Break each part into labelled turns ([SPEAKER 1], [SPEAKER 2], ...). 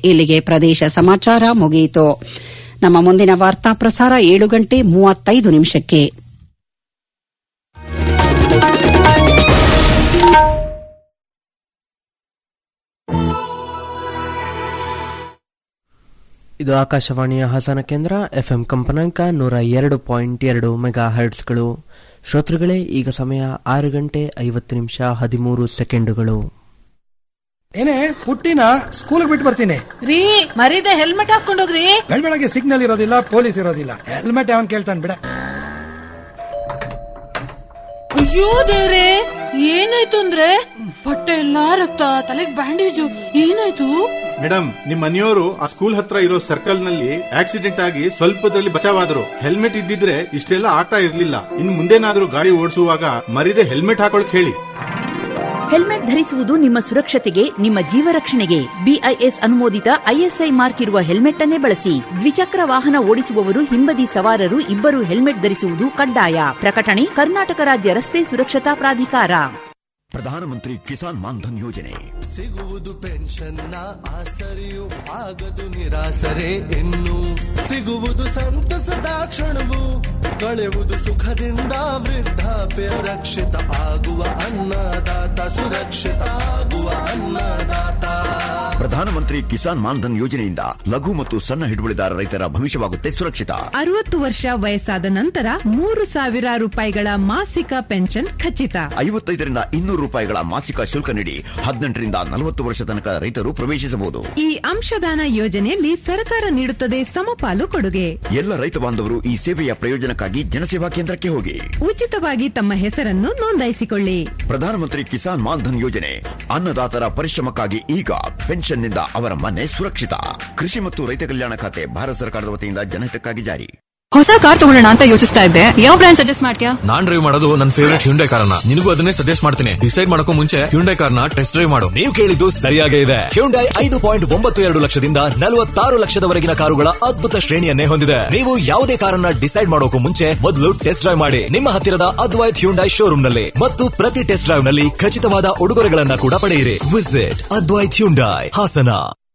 [SPEAKER 1] ಇಲ್ಲಿಗೆ ಪ್ರದೇಶ ಸಮಾಚಾರ ಮುಗಿಯಿತು ನಮ್ಮ ಮುಂದಿನ ವಾರ್ತಾ ಪ್ರಸಾರ ಏಳು ಗಂಟೆ ಮೂವತ್ತೈದು ನಿಮಿಷಕ್ಕೆ
[SPEAKER 2] ಇದು ಆಕಾಶವಾಣಿಯ ಹಾಸನ ಕೇಂದ್ರ ಎಫ್ಎಂ ಕಂಪನಾಂಕ ನೂರ ಎರಡು ಪಾಯಿಂಟ್ ಎರಡು ಮೆಗಾ ಹರ್ಟ್ಸ್ಗಳು ಶ್ರೋತೃಗಳೇ ಈಗ ಸಮಯ ಆರು ಗಂಟೆ ಐವತ್ತು ನಿಮಿಷ ಹದಿಮೂರು ಸೆಕೆಂಡುಗಳು
[SPEAKER 3] ಏನೇ ಪುಟ್ಟಿನ ಸ್ಕೂಲ್ ಬಿಟ್ಟು ಬರ್ತೀನಿ
[SPEAKER 4] ರೀ ಮರೀದೆ ಹೆಲ್ಮೆಟ್ ಹಾಕೊಂಡೋಗ್ರಿ
[SPEAKER 3] ಬೆಳಗ್ಗೆ ಸಿಗ್ನಲ್ ಇರೋದಿಲ್ಲ ಪೊಲೀಸ್ ಇರೋದಿಲ್ಲ ಹೆಲ್ಮೆಟ್ ಯಾವನ್ ಕೇಳ್ತಾನೆ ಬಿಡ
[SPEAKER 4] ಅಯ್ಯೋ ದೇವ್ರೆ ಏನಾಯ್ತು ಅಂದ್ರೆ ಬಟ್ಟೆ ಎಲ್ಲಾ ರಕ್ತ ತಲೆಗ್ ಬ್ಯಾಂಡೇಜು ಏನಾಯ್ತು
[SPEAKER 5] ಮೇಡಮ್ ನಿಮ್ ಮನೆಯವರು ಆ ಸ್ಕೂಲ್ ಹತ್ರ ಇರೋ ಸರ್ಕಲ್ ನಲ್ಲಿ ಆಕ್ಸಿಡೆಂಟ್ ಆಗಿ ಸ್ವಲ್ಪದಲ್ಲಿ ಬಚಾವಾದ್ರು ಹೆಲ್ಮೆಟ್ ಇದ್ದಿದ್ರೆ ಇಷ್ಟೆಲ್ಲ ಆಗ್ತಾ ಇರ್ಲಿಲ್ಲ ಇನ್ ಮುಂದೇನಾದ್ರೂ ಗಾಡಿ ಓಡಿಸುವಾಗ ಮರಿದೆ ಹೆಲ್ಮೆಟ್ ಹಾಕೊಳಕ್ ಹೇಳಿ
[SPEAKER 6] ಹೆಲ್ಮೆಟ್ ಧರಿಸುವುದು ನಿಮ್ಮ ಸುರಕ್ಷತೆಗೆ ನಿಮ್ಮ ಜೀವ ರಕ್ಷಣೆಗೆ ಬಿಐಎಸ್ ಅನುಮೋದಿತ ಐಎಸ್ಐ ಮಾರ್ಕ್ ಇರುವ ಹೆಲ್ಮೆಟ್ ಅನ್ನೇ ಬಳಸಿ ದ್ವಿಚಕ್ರ ವಾಹನ ಓಡಿಸುವವರು ಹಿಂಬದಿ ಸವಾರರು ಇಬ್ಬರು ಹೆಲ್ಮೆಟ್ ಧರಿಸುವುದು ಕಡ್ಡಾಯ ಪ್ರಕಟಣೆ ಕರ್ನಾಟಕ ರಾಜ್ಯ ರಸ್ತೆ ಸುರಕ್ಷತಾ ಪ್ರಾಧಿಕಾರ
[SPEAKER 7] ಪ್ರಧಾನಮಂತ್ರಿ ಕಿಸಾನ್ ಮಾನ್ಧನ್ ಯೋಜನೆ
[SPEAKER 8] ಸಿಗುವುದು ಪೆನ್ಷನ್ನ ಆಸರೆಯು ಆಗದು ನಿರಾಸರೆ ಇನ್ನು ಸಿಗುವುದು ಸಂತಸದ ಕ್ಷಣವು ಕಳೆಯುವುದು ಸುಖದಿಂದ ವೃದ್ಧಾಪ್ಯ ರಕ್ಷಿತ ಆಗುವ ಅನ್ನದಾತ ಸುರಕ್ಷಿತ ಆಗುವ ಅನ್ನದಾತ
[SPEAKER 7] ಪ್ರಧಾನಮಂತ್ರಿ ಕಿಸಾನ್ ಮಾನ್ಧನ್ ಯೋಜನೆಯಿಂದ ಲಘು ಮತ್ತು ಸಣ್ಣ ಹಿಡುವಳಿದಾರ ರೈತರ ಭವಿಷ್ಯವಾಗುತ್ತೆ ಸುರಕ್ಷಿತ
[SPEAKER 9] ಅರವತ್ತು ವರ್ಷ ವಯಸ್ಸಾದ ನಂತರ ಮೂರು ಸಾವಿರ ರೂಪಾಯಿಗಳ ಮಾಸಿಕ ಪೆನ್ಷನ್ ಖಚಿತ
[SPEAKER 7] ಐವತ್ತೈದರಿಂದ ಇನ್ನೂರು ರೂಪಾಯಿಗಳ ಮಾಸಿಕ ಶುಲ್ಕ ನೀಡಿ ಹದಿನೆಂಟರಿಂದ ನಲವತ್ತು ವರ್ಷ ತನಕ ರೈತರು ಪ್ರವೇಶಿಸಬಹುದು
[SPEAKER 9] ಈ ಅಂಶದಾನ ಯೋಜನೆಯಲ್ಲಿ ಸರ್ಕಾರ ನೀಡುತ್ತದೆ ಸಮಪಾಲು ಕೊಡುಗೆ
[SPEAKER 7] ಎಲ್ಲ ರೈತ ಬಾಂಧವರು ಈ ಸೇವೆಯ ಪ್ರಯೋಜನಕ್ಕಾಗಿ ಜನಸೇವಾ ಕೇಂದ್ರಕ್ಕೆ ಹೋಗಿ
[SPEAKER 9] ಉಚಿತವಾಗಿ ತಮ್ಮ ಹೆಸರನ್ನು ನೋಂದಾಯಿಸಿಕೊಳ್ಳಿ
[SPEAKER 7] ಪ್ರಧಾನಮಂತ್ರಿ ಕಿಸಾನ್ ಮಾನ್ಧನ್ ಯೋಜನೆ ಅನ್ನದಾತರ ಪರಿಶ್ರಮಕ್ಕಾಗಿ ಈಗ ಪೆನ್ಷನ್ನಿಂದ ಅವರ ಮನೆ ಸುರಕ್ಷಿತ ಕೃಷಿ ಮತ್ತು ರೈತ ಕಲ್ಯಾಣ ಖಾತೆ ಭಾರತ ಸರ್ಕಾರದ ವತಿಯಿಂದ ಜನಹಿತಕ್ಕಾಗಿ ಜಾರಿ
[SPEAKER 10] ಹೊಸ ಕಾರ್ ತಗೊಳ್ಳೋಣ ಅಂತ ಯೋಚಿಸ್ತಾ ಇದ್ದೆ ಯಾವ ಬ್ರ್ಯಾಂಡ್ ಸಜೆಸ್ಟ್ ಮಾಡ್ತೀಯಾ
[SPEAKER 11] ನಾನ್ ಡ್ರೈವ್ ಮಾಡೋದು ನನ್ನ ಫೇವರೇಟ್ ಹ್ಯುಂಡೈ ಕಾರ್ನ ನಿನಗೂ ಅದನ್ನೇ ಸಜೆಸ್ಟ್ ಮಾಡ್ತೀನಿ ಡಿಸೈಡ್ ಮಾಡಕ್ಕೂ ಮುಂಚೆ ಹ್ಯುಂಡೈ ಕಾರ್ನ ಟೆಸ್ಟ್ ಡ್ರೈವ್ ಮಾಡು
[SPEAKER 12] ನೀವು ಕೇಳಿದ್ದು ಸರಿಯಾಗೇ ಇದೆ ಹ್ಯುಂಡೈ ಐದು ಪಾಯಿಂಟ್ ಒಂಬತ್ತು ಎರಡು ಲಕ್ಷದಿಂದ ನಲವತ್ತಾರು ಲಕ್ಷದವರೆಗಿನ ಕಾರುಗಳ ಅದ್ಭುತ ಶ್ರೇಣಿಯನ್ನೇ ಹೊಂದಿದೆ ನೀವು ಯಾವುದೇ ಕಾರನ್ನ ಡಿಸೈಡ್ ಮಾಡೋಕು ಮುಂಚೆ ಮೊದಲು ಟೆಸ್ಟ್ ಡ್ರೈವ್ ಮಾಡಿ ನಿಮ್ಮ ಹತ್ತಿರದ ಅದ್ವೈತ್ ಹ್ಯುಂಡೈ ಶೋರೂಮ್ ನಲ್ಲಿ ಮತ್ತು ಪ್ರತಿ ಟೆಸ್ಟ್ ಡ್ರೈವ್ ನಲ್ಲಿ ಖಚಿತವಾದ ಉಡುಗೊರೆಗಳನ್ನ ಕೂಡ ಪಡೆಯಿರಿ ವಿಸಿಟ್ ಅದ್ವೈತ್ ಹ್ಯುಂಡೈ ಹಾಸನ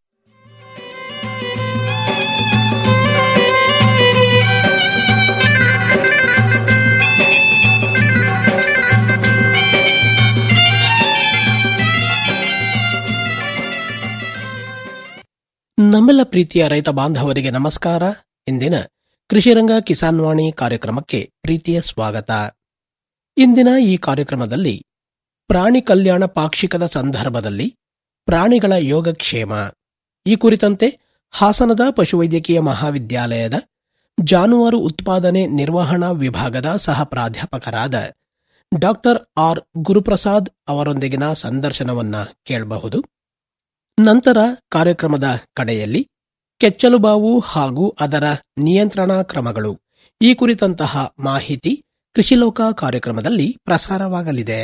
[SPEAKER 13] ನಮ್ಮೆಲ್ಲ ಪ್ರೀತಿಯ ರೈತ ಬಾಂಧವರಿಗೆ ನಮಸ್ಕಾರ ಇಂದಿನ ಕೃಷಿರಂಗ ಕಿಸಾನ್ ವಾಣಿ ಕಾರ್ಯಕ್ರಮಕ್ಕೆ ಪ್ರೀತಿಯ ಸ್ವಾಗತ ಇಂದಿನ ಈ ಕಾರ್ಯಕ್ರಮದಲ್ಲಿ ಪ್ರಾಣಿ ಕಲ್ಯಾಣ ಪಾಕ್ಷಿಕದ ಸಂದರ್ಭದಲ್ಲಿ ಪ್ರಾಣಿಗಳ ಯೋಗಕ್ಷೇಮ ಈ ಕುರಿತಂತೆ ಹಾಸನದ ಪಶುವೈದ್ಯಕೀಯ ಮಹಾವಿದ್ಯಾಲಯದ ಜಾನುವಾರು ಉತ್ಪಾದನೆ ನಿರ್ವಹಣಾ ವಿಭಾಗದ ಸಹ ಪ್ರಾಧ್ಯಾಪಕರಾದ ಡಾಕ್ಟರ್ ಆರ್ ಗುರುಪ್ರಸಾದ್ ಅವರೊಂದಿಗಿನ ಸಂದರ್ಶನವನ್ನ ಕೇಳಬಹುದು ನಂತರ ಕಾರ್ಯಕ್ರಮದ ಕಡೆಯಲ್ಲಿ ಕೆಚ್ಚಲುಬಾವು ಹಾಗೂ ಅದರ ನಿಯಂತ್ರಣಾ ಕ್ರಮಗಳು ಈ ಕುರಿತಂತಹ ಮಾಹಿತಿ ಕೃಷಿಲೋಕ ಕಾರ್ಯಕ್ರಮದಲ್ಲಿ ಪ್ರಸಾರವಾಗಲಿದೆ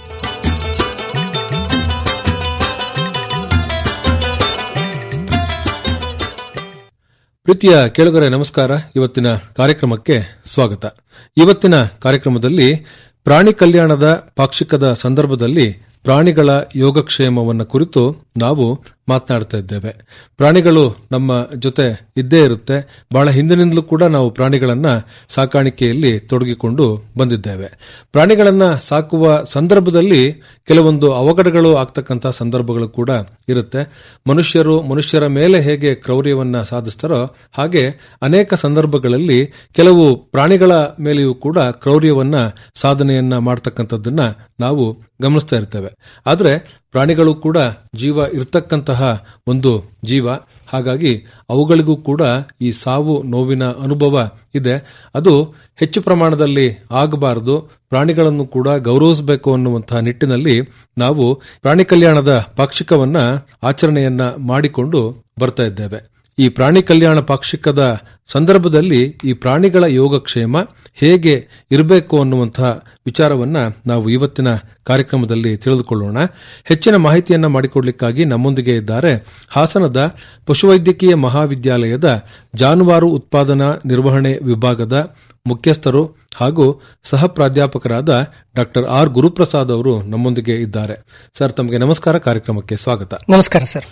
[SPEAKER 14] ಪ್ರೀತಿಯ ಕೇಳುಗರೆ ನಮಸ್ಕಾರ ಇವತ್ತಿನ ಕಾರ್ಯಕ್ರಮಕ್ಕೆ ಸ್ವಾಗತ ಇವತ್ತಿನ ಕಾರ್ಯಕ್ರಮದಲ್ಲಿ ಪ್ರಾಣಿ ಕಲ್ಯಾಣದ ಪಾಕ್ಷಿಕದ ಸಂದರ್ಭದಲ್ಲಿ ಪ್ರಾಣಿಗಳ ಯೋಗಕ್ಷೇಮವನ್ನು ಕುರಿತು ನಾವು ಮಾತನಾಡ್ತಾ ಇದ್ದೇವೆ ಪ್ರಾಣಿಗಳು ನಮ್ಮ ಜೊತೆ ಇದ್ದೇ ಇರುತ್ತೆ ಬಹಳ ಹಿಂದಿನಿಂದಲೂ ಕೂಡ ನಾವು ಪ್ರಾಣಿಗಳನ್ನ ಸಾಕಾಣಿಕೆಯಲ್ಲಿ ತೊಡಗಿಕೊಂಡು ಬಂದಿದ್ದೇವೆ ಪ್ರಾಣಿಗಳನ್ನ ಸಾಕುವ ಸಂದರ್ಭದಲ್ಲಿ ಕೆಲವೊಂದು ಅವಘಡಗಳು ಆಗ್ತಕ್ಕಂಥ ಸಂದರ್ಭಗಳು ಕೂಡ ಇರುತ್ತೆ ಮನುಷ್ಯರು ಮನುಷ್ಯರ ಮೇಲೆ ಹೇಗೆ ಕ್ರೌರ್ಯವನ್ನ ಸಾಧಿಸ್ತಾರೋ ಹಾಗೆ ಅನೇಕ ಸಂದರ್ಭಗಳಲ್ಲಿ ಕೆಲವು ಪ್ರಾಣಿಗಳ ಮೇಲೆಯೂ ಕೂಡ ಕ್ರೌರ್ಯವನ್ನ ಸಾಧನೆಯನ್ನ ಮಾಡ್ತಕ್ಕಂಥದ್ದನ್ನ ನಾವು ಗಮನಿಸ್ತಾ ಇರ್ತೇವೆ ಆದರೆ ಪ್ರಾಣಿಗಳು ಕೂಡ ಜೀವ ಇರ್ತಕ್ಕಂತಹ ಒಂದು ಜೀವ ಹಾಗಾಗಿ ಅವುಗಳಿಗೂ ಕೂಡ ಈ ಸಾವು ನೋವಿನ ಅನುಭವ ಇದೆ ಅದು ಹೆಚ್ಚು ಪ್ರಮಾಣದಲ್ಲಿ ಆಗಬಾರದು ಪ್ರಾಣಿಗಳನ್ನು ಕೂಡ ಗೌರವಿಸಬೇಕು ಅನ್ನುವಂತಹ ನಿಟ್ಟಿನಲ್ಲಿ ನಾವು ಪ್ರಾಣಿ ಕಲ್ಯಾಣದ ಪಾಕ್ಷಿಕವನ್ನ ಆಚರಣೆಯನ್ನ ಮಾಡಿಕೊಂಡು ಬರ್ತಾ ಇದ್ದೇವೆ ಈ ಪ್ರಾಣಿ ಕಲ್ಯಾಣ ಪಾಕ್ಷಿಕದ ಸಂದರ್ಭದಲ್ಲಿ ಈ ಪ್ರಾಣಿಗಳ ಯೋಗಕ್ಷೇಮ ಹೇಗೆ ಇರಬೇಕು ಅನ್ನುವಂತಹ ವಿಚಾರವನ್ನ ನಾವು ಇವತ್ತಿನ ಕಾರ್ಯಕ್ರಮದಲ್ಲಿ ತಿಳಿದುಕೊಳ್ಳೋಣ ಹೆಚ್ಚಿನ ಮಾಹಿತಿಯನ್ನ ಮಾಡಿಕೊಡ್ಲಿಕ್ಕಾಗಿ ನಮ್ಮೊಂದಿಗೆ ಇದ್ದಾರೆ ಹಾಸನದ ಪಶುವೈದ್ಯಕೀಯ ಮಹಾವಿದ್ಯಾಲಯದ ಜಾನುವಾರು ಉತ್ಪಾದನಾ ನಿರ್ವಹಣೆ ವಿಭಾಗದ ಮುಖ್ಯಸ್ಥರು ಹಾಗೂ ಸಹ ಪ್ರಾಧ್ಯಾಪಕರಾದ ಡಾಕ್ಟರ್ ಆರ್ ಗುರುಪ್ರಸಾದ್ ಅವರು ನಮ್ಮೊಂದಿಗೆ ಇದ್ದಾರೆ ಸರ್ ತಮಗೆ ನಮಸ್ಕಾರ ಕಾರ್ಯಕ್ರಮಕ್ಕೆ ಸ್ವಾಗತ
[SPEAKER 13] ನಮಸ್ಕಾರ ಸರ್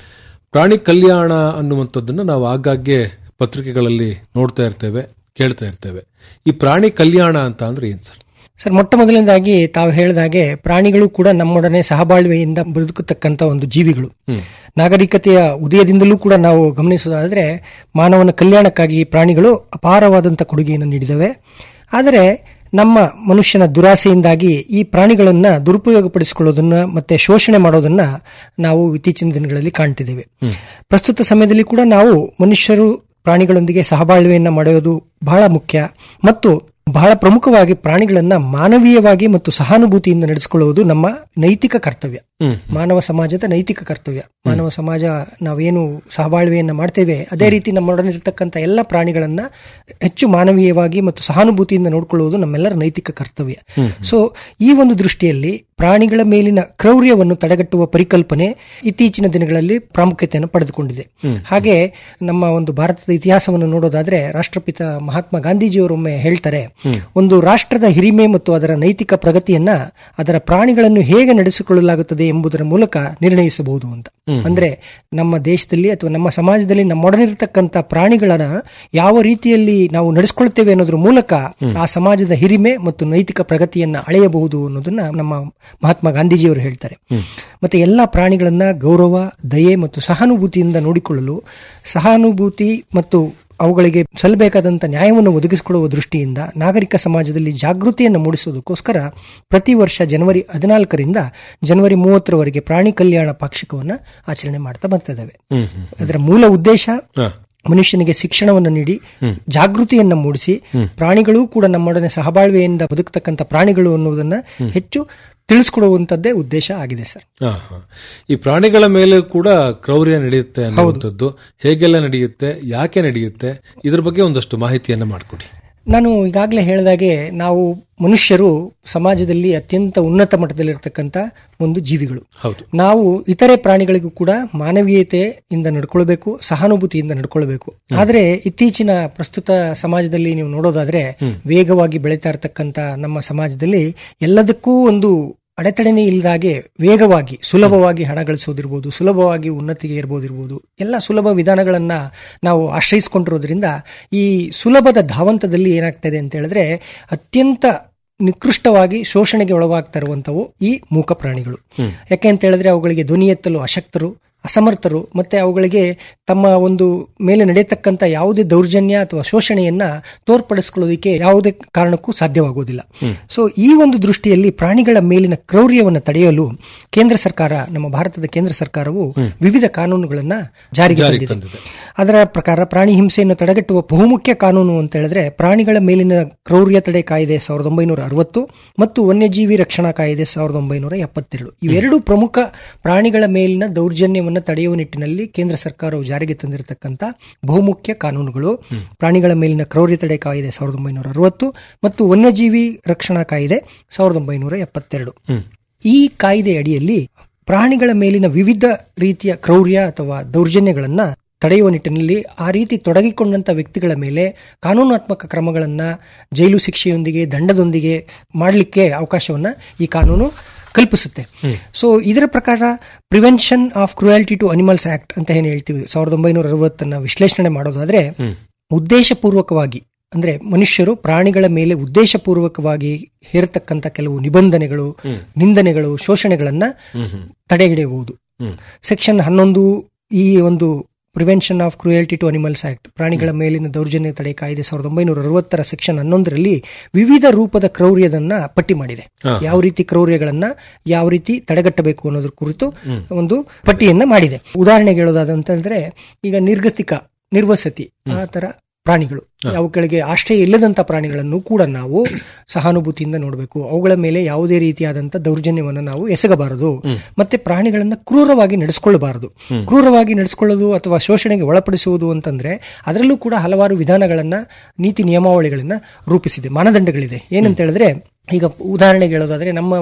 [SPEAKER 14] ಪ್ರಾಣಿ ಕಲ್ಯಾಣ ಅನ್ನುವಂಥದ್ದನ್ನ ನಾವು ಆಗಾಗ್ಗೆ ಪತ್ರಿಕೆಗಳಲ್ಲಿ ನೋಡ್ತಾ ಇರ್ತೇವೆ ಕೇಳ್ತಾ ಇರ್ತೇವೆ ಈ ಪ್ರಾಣಿ ಕಲ್ಯಾಣ ಅಂತ ಅಂದ್ರೆ ಏನ್ ಸರ್
[SPEAKER 15] ಸರ್ ಮೊಟ್ಟ ಮೊದಲನೇದಾಗಿ ತಾವು ಹೇಳಿದಾಗೆ ಪ್ರಾಣಿಗಳು ಕೂಡ ನಮ್ಮೊಡನೆ ಸಹಬಾಳ್ವೆಯಿಂದ ಬದುಕತಕ್ಕಂತ ಒಂದು ಜೀವಿಗಳು ನಾಗರಿಕತೆಯ ಉದಯದಿಂದಲೂ ಕೂಡ ನಾವು ಗಮನಿಸೋದಾದ್ರೆ ಮಾನವನ ಕಲ್ಯಾಣಕ್ಕಾಗಿ ಈ ಪ್ರಾಣಿಗಳು ಅಪಾರವಾದಂಥ ಕೊಡುಗೆಯನ್ನು ನೀಡಿದವೆ ಆದರೆ ನಮ್ಮ ಮನುಷ್ಯನ ದುರಾಸೆಯಿಂದಾಗಿ ಈ ಪ್ರಾಣಿಗಳನ್ನ ದುರುಪಯೋಗಪಡಿಸಿಕೊಳ್ಳೋದನ್ನ ಮತ್ತೆ ಶೋಷಣೆ ಮಾಡೋದನ್ನ ನಾವು ಇತ್ತೀಚಿನ ದಿನಗಳಲ್ಲಿ ಕಾಣ್ತಿದ್ದೇವೆ ಪ್ರಸ್ತುತ ಸಮಯದಲ್ಲಿ ಕೂಡ ನಾವು ಮನುಷ್ಯರು ಪ್ರಾಣಿಗಳೊಂದಿಗೆ ಸಹಬಾಳ್ವೆಯನ್ನ ಮಾಡೋದು ಬಹಳ ಮುಖ್ಯ ಮತ್ತು ಬಹಳ ಪ್ರಮುಖವಾಗಿ ಪ್ರಾಣಿಗಳನ್ನ ಮಾನವೀಯವಾಗಿ ಮತ್ತು ಸಹಾನುಭೂತಿಯಿಂದ ನಡೆಸಿಕೊಳ್ಳುವುದು ನಮ್ಮ ನೈತಿಕ ಕರ್ತವ್ಯ ಮಾನವ ಸಮಾಜದ ನೈತಿಕ ಕರ್ತವ್ಯ ಮಾನವ ಸಮಾಜ ನಾವೇನು ಸಹಬಾಳ್ವೆಯನ್ನ ಮಾಡ್ತೇವೆ ಅದೇ ರೀತಿ ನಮ್ಮೊಡನೆ ಇರತಕ್ಕಂಥ ಎಲ್ಲ ಪ್ರಾಣಿಗಳನ್ನ ಹೆಚ್ಚು ಮಾನವೀಯವಾಗಿ ಮತ್ತು ಸಹಾನುಭೂತಿಯಿಂದ ನೋಡಿಕೊಳ್ಳುವುದು ನಮ್ಮೆಲ್ಲರ ನೈತಿಕ ಕರ್ತವ್ಯ ಸೊ ಈ ಒಂದು ದೃಷ್ಟಿಯಲ್ಲಿ ಪ್ರಾಣಿಗಳ ಮೇಲಿನ ಕ್ರೌರ್ಯವನ್ನು ತಡೆಗಟ್ಟುವ ಪರಿಕಲ್ಪನೆ ಇತ್ತೀಚಿನ ದಿನಗಳಲ್ಲಿ ಪ್ರಾಮುಖ್ಯತೆಯನ್ನು ಪಡೆದುಕೊಂಡಿದೆ ಹಾಗೆ ನಮ್ಮ ಒಂದು ಭಾರತದ ಇತಿಹಾಸವನ್ನು ನೋಡೋದಾದ್ರೆ ರಾಷ್ಟ್ರಪಿತ ಮಹಾತ್ಮ ಗಾಂಧೀಜಿಯವರೊಮ್ಮೆ ಹೇಳ್ತಾರೆ ಒಂದು ರಾಷ್ಟ್ರದ ಹಿರಿಮೆ ಮತ್ತು ಅದರ ನೈತಿಕ ಪ್ರಗತಿಯನ್ನ ಅದರ ಪ್ರಾಣಿಗಳನ್ನು ಹೇಗೆ ನಡೆಸಿಕೊಳ್ಳಲಾಗುತ್ತದೆ ಎಂಬುದರ ಮೂಲಕ ನಿರ್ಣಯಿಸಬಹುದು ಅಂತ ಅಂದ್ರೆ ನಮ್ಮ ದೇಶದಲ್ಲಿ ಅಥವಾ ನಮ್ಮ ಸಮಾಜದಲ್ಲಿ ನಮ್ಮೊಡನಿರತಕ್ಕಂಥ ಪ್ರಾಣಿಗಳನ್ನ ಯಾವ ರೀತಿಯಲ್ಲಿ ನಾವು ನಡೆಸ್ಕೊಳ್ತೇವೆ ಅನ್ನೋದ್ರ ಮೂಲಕ ಆ ಸಮಾಜದ ಹಿರಿಮೆ ಮತ್ತು ನೈತಿಕ ಪ್ರಗತಿಯನ್ನ ಅಳೆಯಬಹುದು ಅನ್ನೋದನ್ನ ನಮ್ಮ ಮಹಾತ್ಮ ಗಾಂಧೀಜಿಯವರು ಹೇಳ್ತಾರೆ ಮತ್ತೆ ಎಲ್ಲಾ ಪ್ರಾಣಿಗಳನ್ನ ಗೌರವ ದಯೆ ಮತ್ತು ಸಹಾನುಭೂತಿಯಿಂದ ನೋಡಿಕೊಳ್ಳಲು ಸಹಾನುಭೂತಿ ಮತ್ತು ಅವುಗಳಿಗೆ ಸಲ್ಲಬೇಕಾದಂಥ ನ್ಯಾಯವನ್ನು ಒದಗಿಸಿಕೊಡುವ ದೃಷ್ಟಿಯಿಂದ ನಾಗರಿಕ ಸಮಾಜದಲ್ಲಿ ಜಾಗೃತಿಯನ್ನು ಮೂಡಿಸುವುದಕ್ಕೋಸ್ಕರ ಪ್ರತಿ ವರ್ಷ ಜನವರಿ ಹದಿನಾಲ್ಕರಿಂದ ಜನವರಿ ಮೂವತ್ತರವರೆಗೆ ಪ್ರಾಣಿ ಕಲ್ಯಾಣ ಪಾಕ್ಷಿಕವನ್ನು ಆಚರಣೆ ಮಾಡ್ತಾ ಬರ್ತಿದ್ದೇವೆ ಅದರ ಮೂಲ ಉದ್ದೇಶ ಮನುಷ್ಯನಿಗೆ ಶಿಕ್ಷಣವನ್ನು ನೀಡಿ ಜಾಗೃತಿಯನ್ನ ಮೂಡಿಸಿ ಪ್ರಾಣಿಗಳು ಕೂಡ ನಮ್ಮೊಡನೆ ಸಹಬಾಳ್ವೆಯಿಂದ ಬದುಕತಕ್ಕಂಥ ಪ್ರಾಣಿಗಳು ಅನ್ನುವುದನ್ನ ಹೆಚ್ಚು ತಿಳಿಸ್ಕೊಡುವಂತದ್ದೇ ಉದ್ದೇಶ ಆಗಿದೆ ಸರ್
[SPEAKER 14] ಹಾ, ಹಾ. ಈ ಪ್ರಾಣಿಗಳ ಮೇಲೆ ಕೂಡ ಕ್ರೌರ್ಯ ನಡೆಯುತ್ತೆ ಅನ್ನುವಂಥದ್ದು ಹೇಗೆಲ್ಲ ನಡೆಯುತ್ತೆ ಯಾಕೆ ನಡೆಯುತ್ತೆ ಇದ್ರ ಬಗ್ಗೆ ಒಂದಷ್ಟು ಮಾಹಿತಿಯನ್ನ ಮಾಡಿಕೊಡಿ
[SPEAKER 15] ನಾನು ಈಗಾಗಲೇ ಹೇಳಿದಾಗೆ ನಾವು ಮನುಷ್ಯರು ಸಮಾಜದಲ್ಲಿ ಅತ್ಯಂತ ಉನ್ನತ ಮಟ್ಟದಲ್ಲಿರ್ತಕ್ಕಂಥ ಒಂದು ಜೀವಿಗಳು
[SPEAKER 14] ಹೌದು
[SPEAKER 15] ನಾವು ಇತರೆ ಪ್ರಾಣಿಗಳಿಗೂ ಕೂಡ ಮಾನವೀಯತೆಯಿಂದ ನಡ್ಕೊಳ್ಬೇಕು ಸಹಾನುಭೂತಿಯಿಂದ ನಡ್ಕೊಳ್ಬೇಕು ಆದ್ರೆ ಇತ್ತೀಚಿನ ಪ್ರಸ್ತುತ ಸಮಾಜದಲ್ಲಿ ನೀವು ನೋಡೋದಾದ್ರೆ ವೇಗವಾಗಿ ಬೆಳೀತಾ ಇರತಕ್ಕಂತ ನಮ್ಮ ಸಮಾಜದಲ್ಲಿ ಎಲ್ಲದಕ್ಕೂ ಒಂದು ಅಡೆತಡೆನೇ ಇಲ್ಲದಾಗೆ ವೇಗವಾಗಿ ಸುಲಭವಾಗಿ ಹಣ ಗಳಿಸೋದಿರ್ಬೋದು ಸುಲಭವಾಗಿ ಉನ್ನತಿಗೆ ಇರ್ಬೋದಿರ್ಬೋದು ಎಲ್ಲ ಸುಲಭ ವಿಧಾನಗಳನ್ನ ನಾವು ಆಶ್ರಯಿಸಿಕೊಂಡಿರೋದ್ರಿಂದ ಈ ಸುಲಭದ ಧಾವಂತದಲ್ಲಿ ಏನಾಗ್ತದೆ ಅಂತ ಹೇಳಿದ್ರೆ ಅತ್ಯಂತ ನಿಕೃಷ್ಟವಾಗಿ ಶೋಷಣೆಗೆ ಒಳಗಾಗ್ತಾ ಇರುವಂತವು ಈ ಮೂಕ ಪ್ರಾಣಿಗಳು ಯಾಕೆ ಅಂತ ಹೇಳಿದ್ರೆ ಅವುಗಳಿಗೆ ಧ್ವನಿ ಎತ್ತಲು ಅಶಕ್ತರು ಅಸಮರ್ಥರು ಮತ್ತೆ ಅವುಗಳಿಗೆ ತಮ್ಮ ಒಂದು ಮೇಲೆ ನಡೆಯತಕ್ಕಂತ ಯಾವುದೇ ದೌರ್ಜನ್ಯ ಅಥವಾ ಶೋಷಣೆಯನ್ನ ತೋರ್ಪಡಿಸ್ಕೊಳ್ಳೋದಕ್ಕೆ ಯಾವುದೇ ಕಾರಣಕ್ಕೂ ಸಾಧ್ಯವಾಗುವುದಿಲ್ಲ ಸೊ ಈ ಒಂದು ದೃಷ್ಟಿಯಲ್ಲಿ ಪ್ರಾಣಿಗಳ ಮೇಲಿನ ಕ್ರೌರ್ಯವನ್ನು ತಡೆಯಲು ಕೇಂದ್ರ ಸರ್ಕಾರ ನಮ್ಮ ಭಾರತದ ಕೇಂದ್ರ ಸರ್ಕಾರವು ವಿವಿಧ ಕಾನೂನುಗಳನ್ನ ಜಾರಿಗೆ
[SPEAKER 14] ಜಾರಿಗೆ
[SPEAKER 15] ತಂದಿದೆ ಅದರ ಪ್ರಕಾರ ಪ್ರಾಣಿ ಹಿಂಸೆಯನ್ನು ತಡೆಗಟ್ಟುವ ಬಹುಮುಖ್ಯ ಕಾನೂನು ಅಂತ ಹೇಳಿದ್ರೆ ಪ್ರಾಣಿಗಳ ಮೇಲಿನ ಕ್ರೌರ್ಯ ತಡೆ ಕಾಯ್ದೆ ಸಾವಿರದ ಒಂಬೈನೂರ ಅರವತ್ತು ಮತ್ತು ವನ್ಯಜೀವಿ ರಕ್ಷಣಾ ಕಾಯ್ದೆ ಸಾವಿರದ ಒಂಬೈನೂರ ಎಪ್ಪತ್ತೆರಡು ಇವೆರಡು ಪ್ರಮುಖ ಪ್ರಾಣಿಗಳ ಮೇಲಿನ ದೌರ್ಜನ್ಯವನ್ನು ತಡೆಯುವ ನಿಟ್ಟಿನಲ್ಲಿ ಕೇಂದ್ರ ಸರ್ಕಾರವು ಜಾರಿಗೆ ತಂದಿರತಕ್ಕಂತ ಬಹುಮುಖ್ಯ ಕಾನೂನುಗಳು ಪ್ರಾಣಿಗಳ ಮೇಲಿನ ಕ್ರೌರ್ಯ ತಡೆ ಕಾಯ್ದೆ ಸಾವಿರದ ಒಂಬೈನೂರ ಅರವತ್ತು ಮತ್ತು ವನ್ಯಜೀವಿ ರಕ್ಷಣಾ ಕಾಯ್ದೆ ಸಾವಿರದ ಒಂಬೈನೂರ ಎಪ್ಪತ್ತೆರಡು ಈ ಕಾಯ್ದೆ ಅಡಿಯಲ್ಲಿ ಪ್ರಾಣಿಗಳ ಮೇಲಿನ ವಿವಿಧ ರೀತಿಯ ಕ್ರೌರ್ಯ ಅಥವಾ ದೌರ್ಜನ್ಯಗಳನ್ನ ತಡೆಯುವ ನಿಟ್ಟಿನಲ್ಲಿ ಆ ರೀತಿ ತೊಡಗಿಕೊಂಡಂತ ವ್ಯಕ್ತಿಗಳ ಮೇಲೆ ಕಾನೂನಾತ್ಮಕ ಕ್ರಮಗಳನ್ನ ಜೈಲು ಶಿಕ್ಷೆಯೊಂದಿಗೆ ದಂಡದೊಂದಿಗೆ ಮಾಡಲಿಕ್ಕೆ ಅವಕಾಶವನ್ನ ಈ ಕಾನೂನು ಕಲ್ಪಿಸುತ್ತೆ ಸೊ ಇದರ ಪ್ರಕಾರ prevention of cruelty to animals act ಅಂತ ಏನ್ ಹೇಳ್ತೀವಿ ಸಾವಿರದ ಒಂಬೈನೂರ ಅರವತ್ತನ್ನ ವಿಶ್ಲೇಷಣೆ ಮಾಡೋದಾದ್ರೆ ಉದ್ದೇಶಪೂರ್ವಕವಾಗಿ ಅಂದ್ರೆ ಮನುಷ್ಯರು ಪ್ರಾಣಿಗಳ ಮೇಲೆ ಉದ್ದೇಶಪೂರ್ವಕವಾಗಿ ಹೇರತಕ್ಕಂತ ಕೆಲವು ನಿಬಂಧನೆಗಳು ನಿಂದನೆಗಳು ಶೋಷಣೆಗಳನ್ನ ತಡೆಹಿಡಿಯಬಹುದು ಸೆಕ್ಷನ್ ಹನ್ನೊಂದು ಈ ಒಂದು prevention of cruelty to animals act ಪ್ರಾಣಿಗಳ ಮೇಲಿನ ದೌರ್ಜನ್ಯ ತಡೆ ಕಾಯ್ದೆ ಸಾವಿರದ ಒಂಬೈನೂರ ಅರವತ್ತರ ಸೆಕ್ಷನ್ ಹನ್ನೊಂದರಲ್ಲಿ ವಿವಿಧ ರೂಪದ ಕ್ರೌರ್ಯದನ್ನ ಪಟ್ಟಿ ಮಾಡಿದೆ
[SPEAKER 14] ಹಾ.
[SPEAKER 15] ಯಾವ ರೀತಿ ಕ್ರೌರ್ಯಗಳನ್ನ ಯಾವ ರೀತಿ ತಡೆಗಟ್ಟಬೇಕು ಅನ್ನೋದ್ರ ಕುರಿತು ಒಂದು ಪಟ್ಟಿಯನ್ನ ಮಾಡಿದೆ ಉದಾಹರಣೆಗೆ ಹೇಳೋದಾದಂತಂದ್ರೆ ಈಗ ನಿರ್ಗತಿಕ ನಿರ್ವಸತಿ ಆ ತರ ಪ್ರಾಣಿಗಳು ಅವುಗಳಿಗೆ ಆಶ್ರಯ ಇಲ್ಲದಂತ ಪ್ರಾಣಿಗಳನ್ನು ಕೂಡ ನಾವು ಸಹಾನುಭೂತಿಯಿಂದ ನೋಡಬೇಕು ಅವುಗಳ ಮೇಲೆ ಯಾವುದೇ ರೀತಿಯಾದಂತ ದೌರ್ಜನ್ಯವನ್ನು ನಾವು ಎಸಗಬಾರದು ಮತ್ತೆ ಪ್ರಾಣಿಗಳನ್ನ ಕ್ರೂರವಾಗಿ ನಡೆಸಿಕೊಳ್ಳಬಾರದು ಕ್ರೂರವಾಗಿ ನಡೆಸಿಕೊಳ್ಳೋದು ಅಥವಾ ಶೋಷಣೆಗೆ ಒಳಪಡಿಸುವುದು ಅಂತಂದ್ರೆ ಅದರಲ್ಲೂ ಕೂಡ ಹಲವಾರು ವಿಧಾನಗಳನ್ನ ನೀತಿ ನಿಯಮಾವಳಿಗಳನ್ನ ರೂಪಿಸಿದೆ ಮಾನದಂಡಗಳಿದೆ ಏನಂತ ಹೇಳಿದ್ರೆ ಈಗ ಉದಾಹರಣೆಗೆ ಹೇಳೋದಾದ್ರೆ ನಮ್ಮ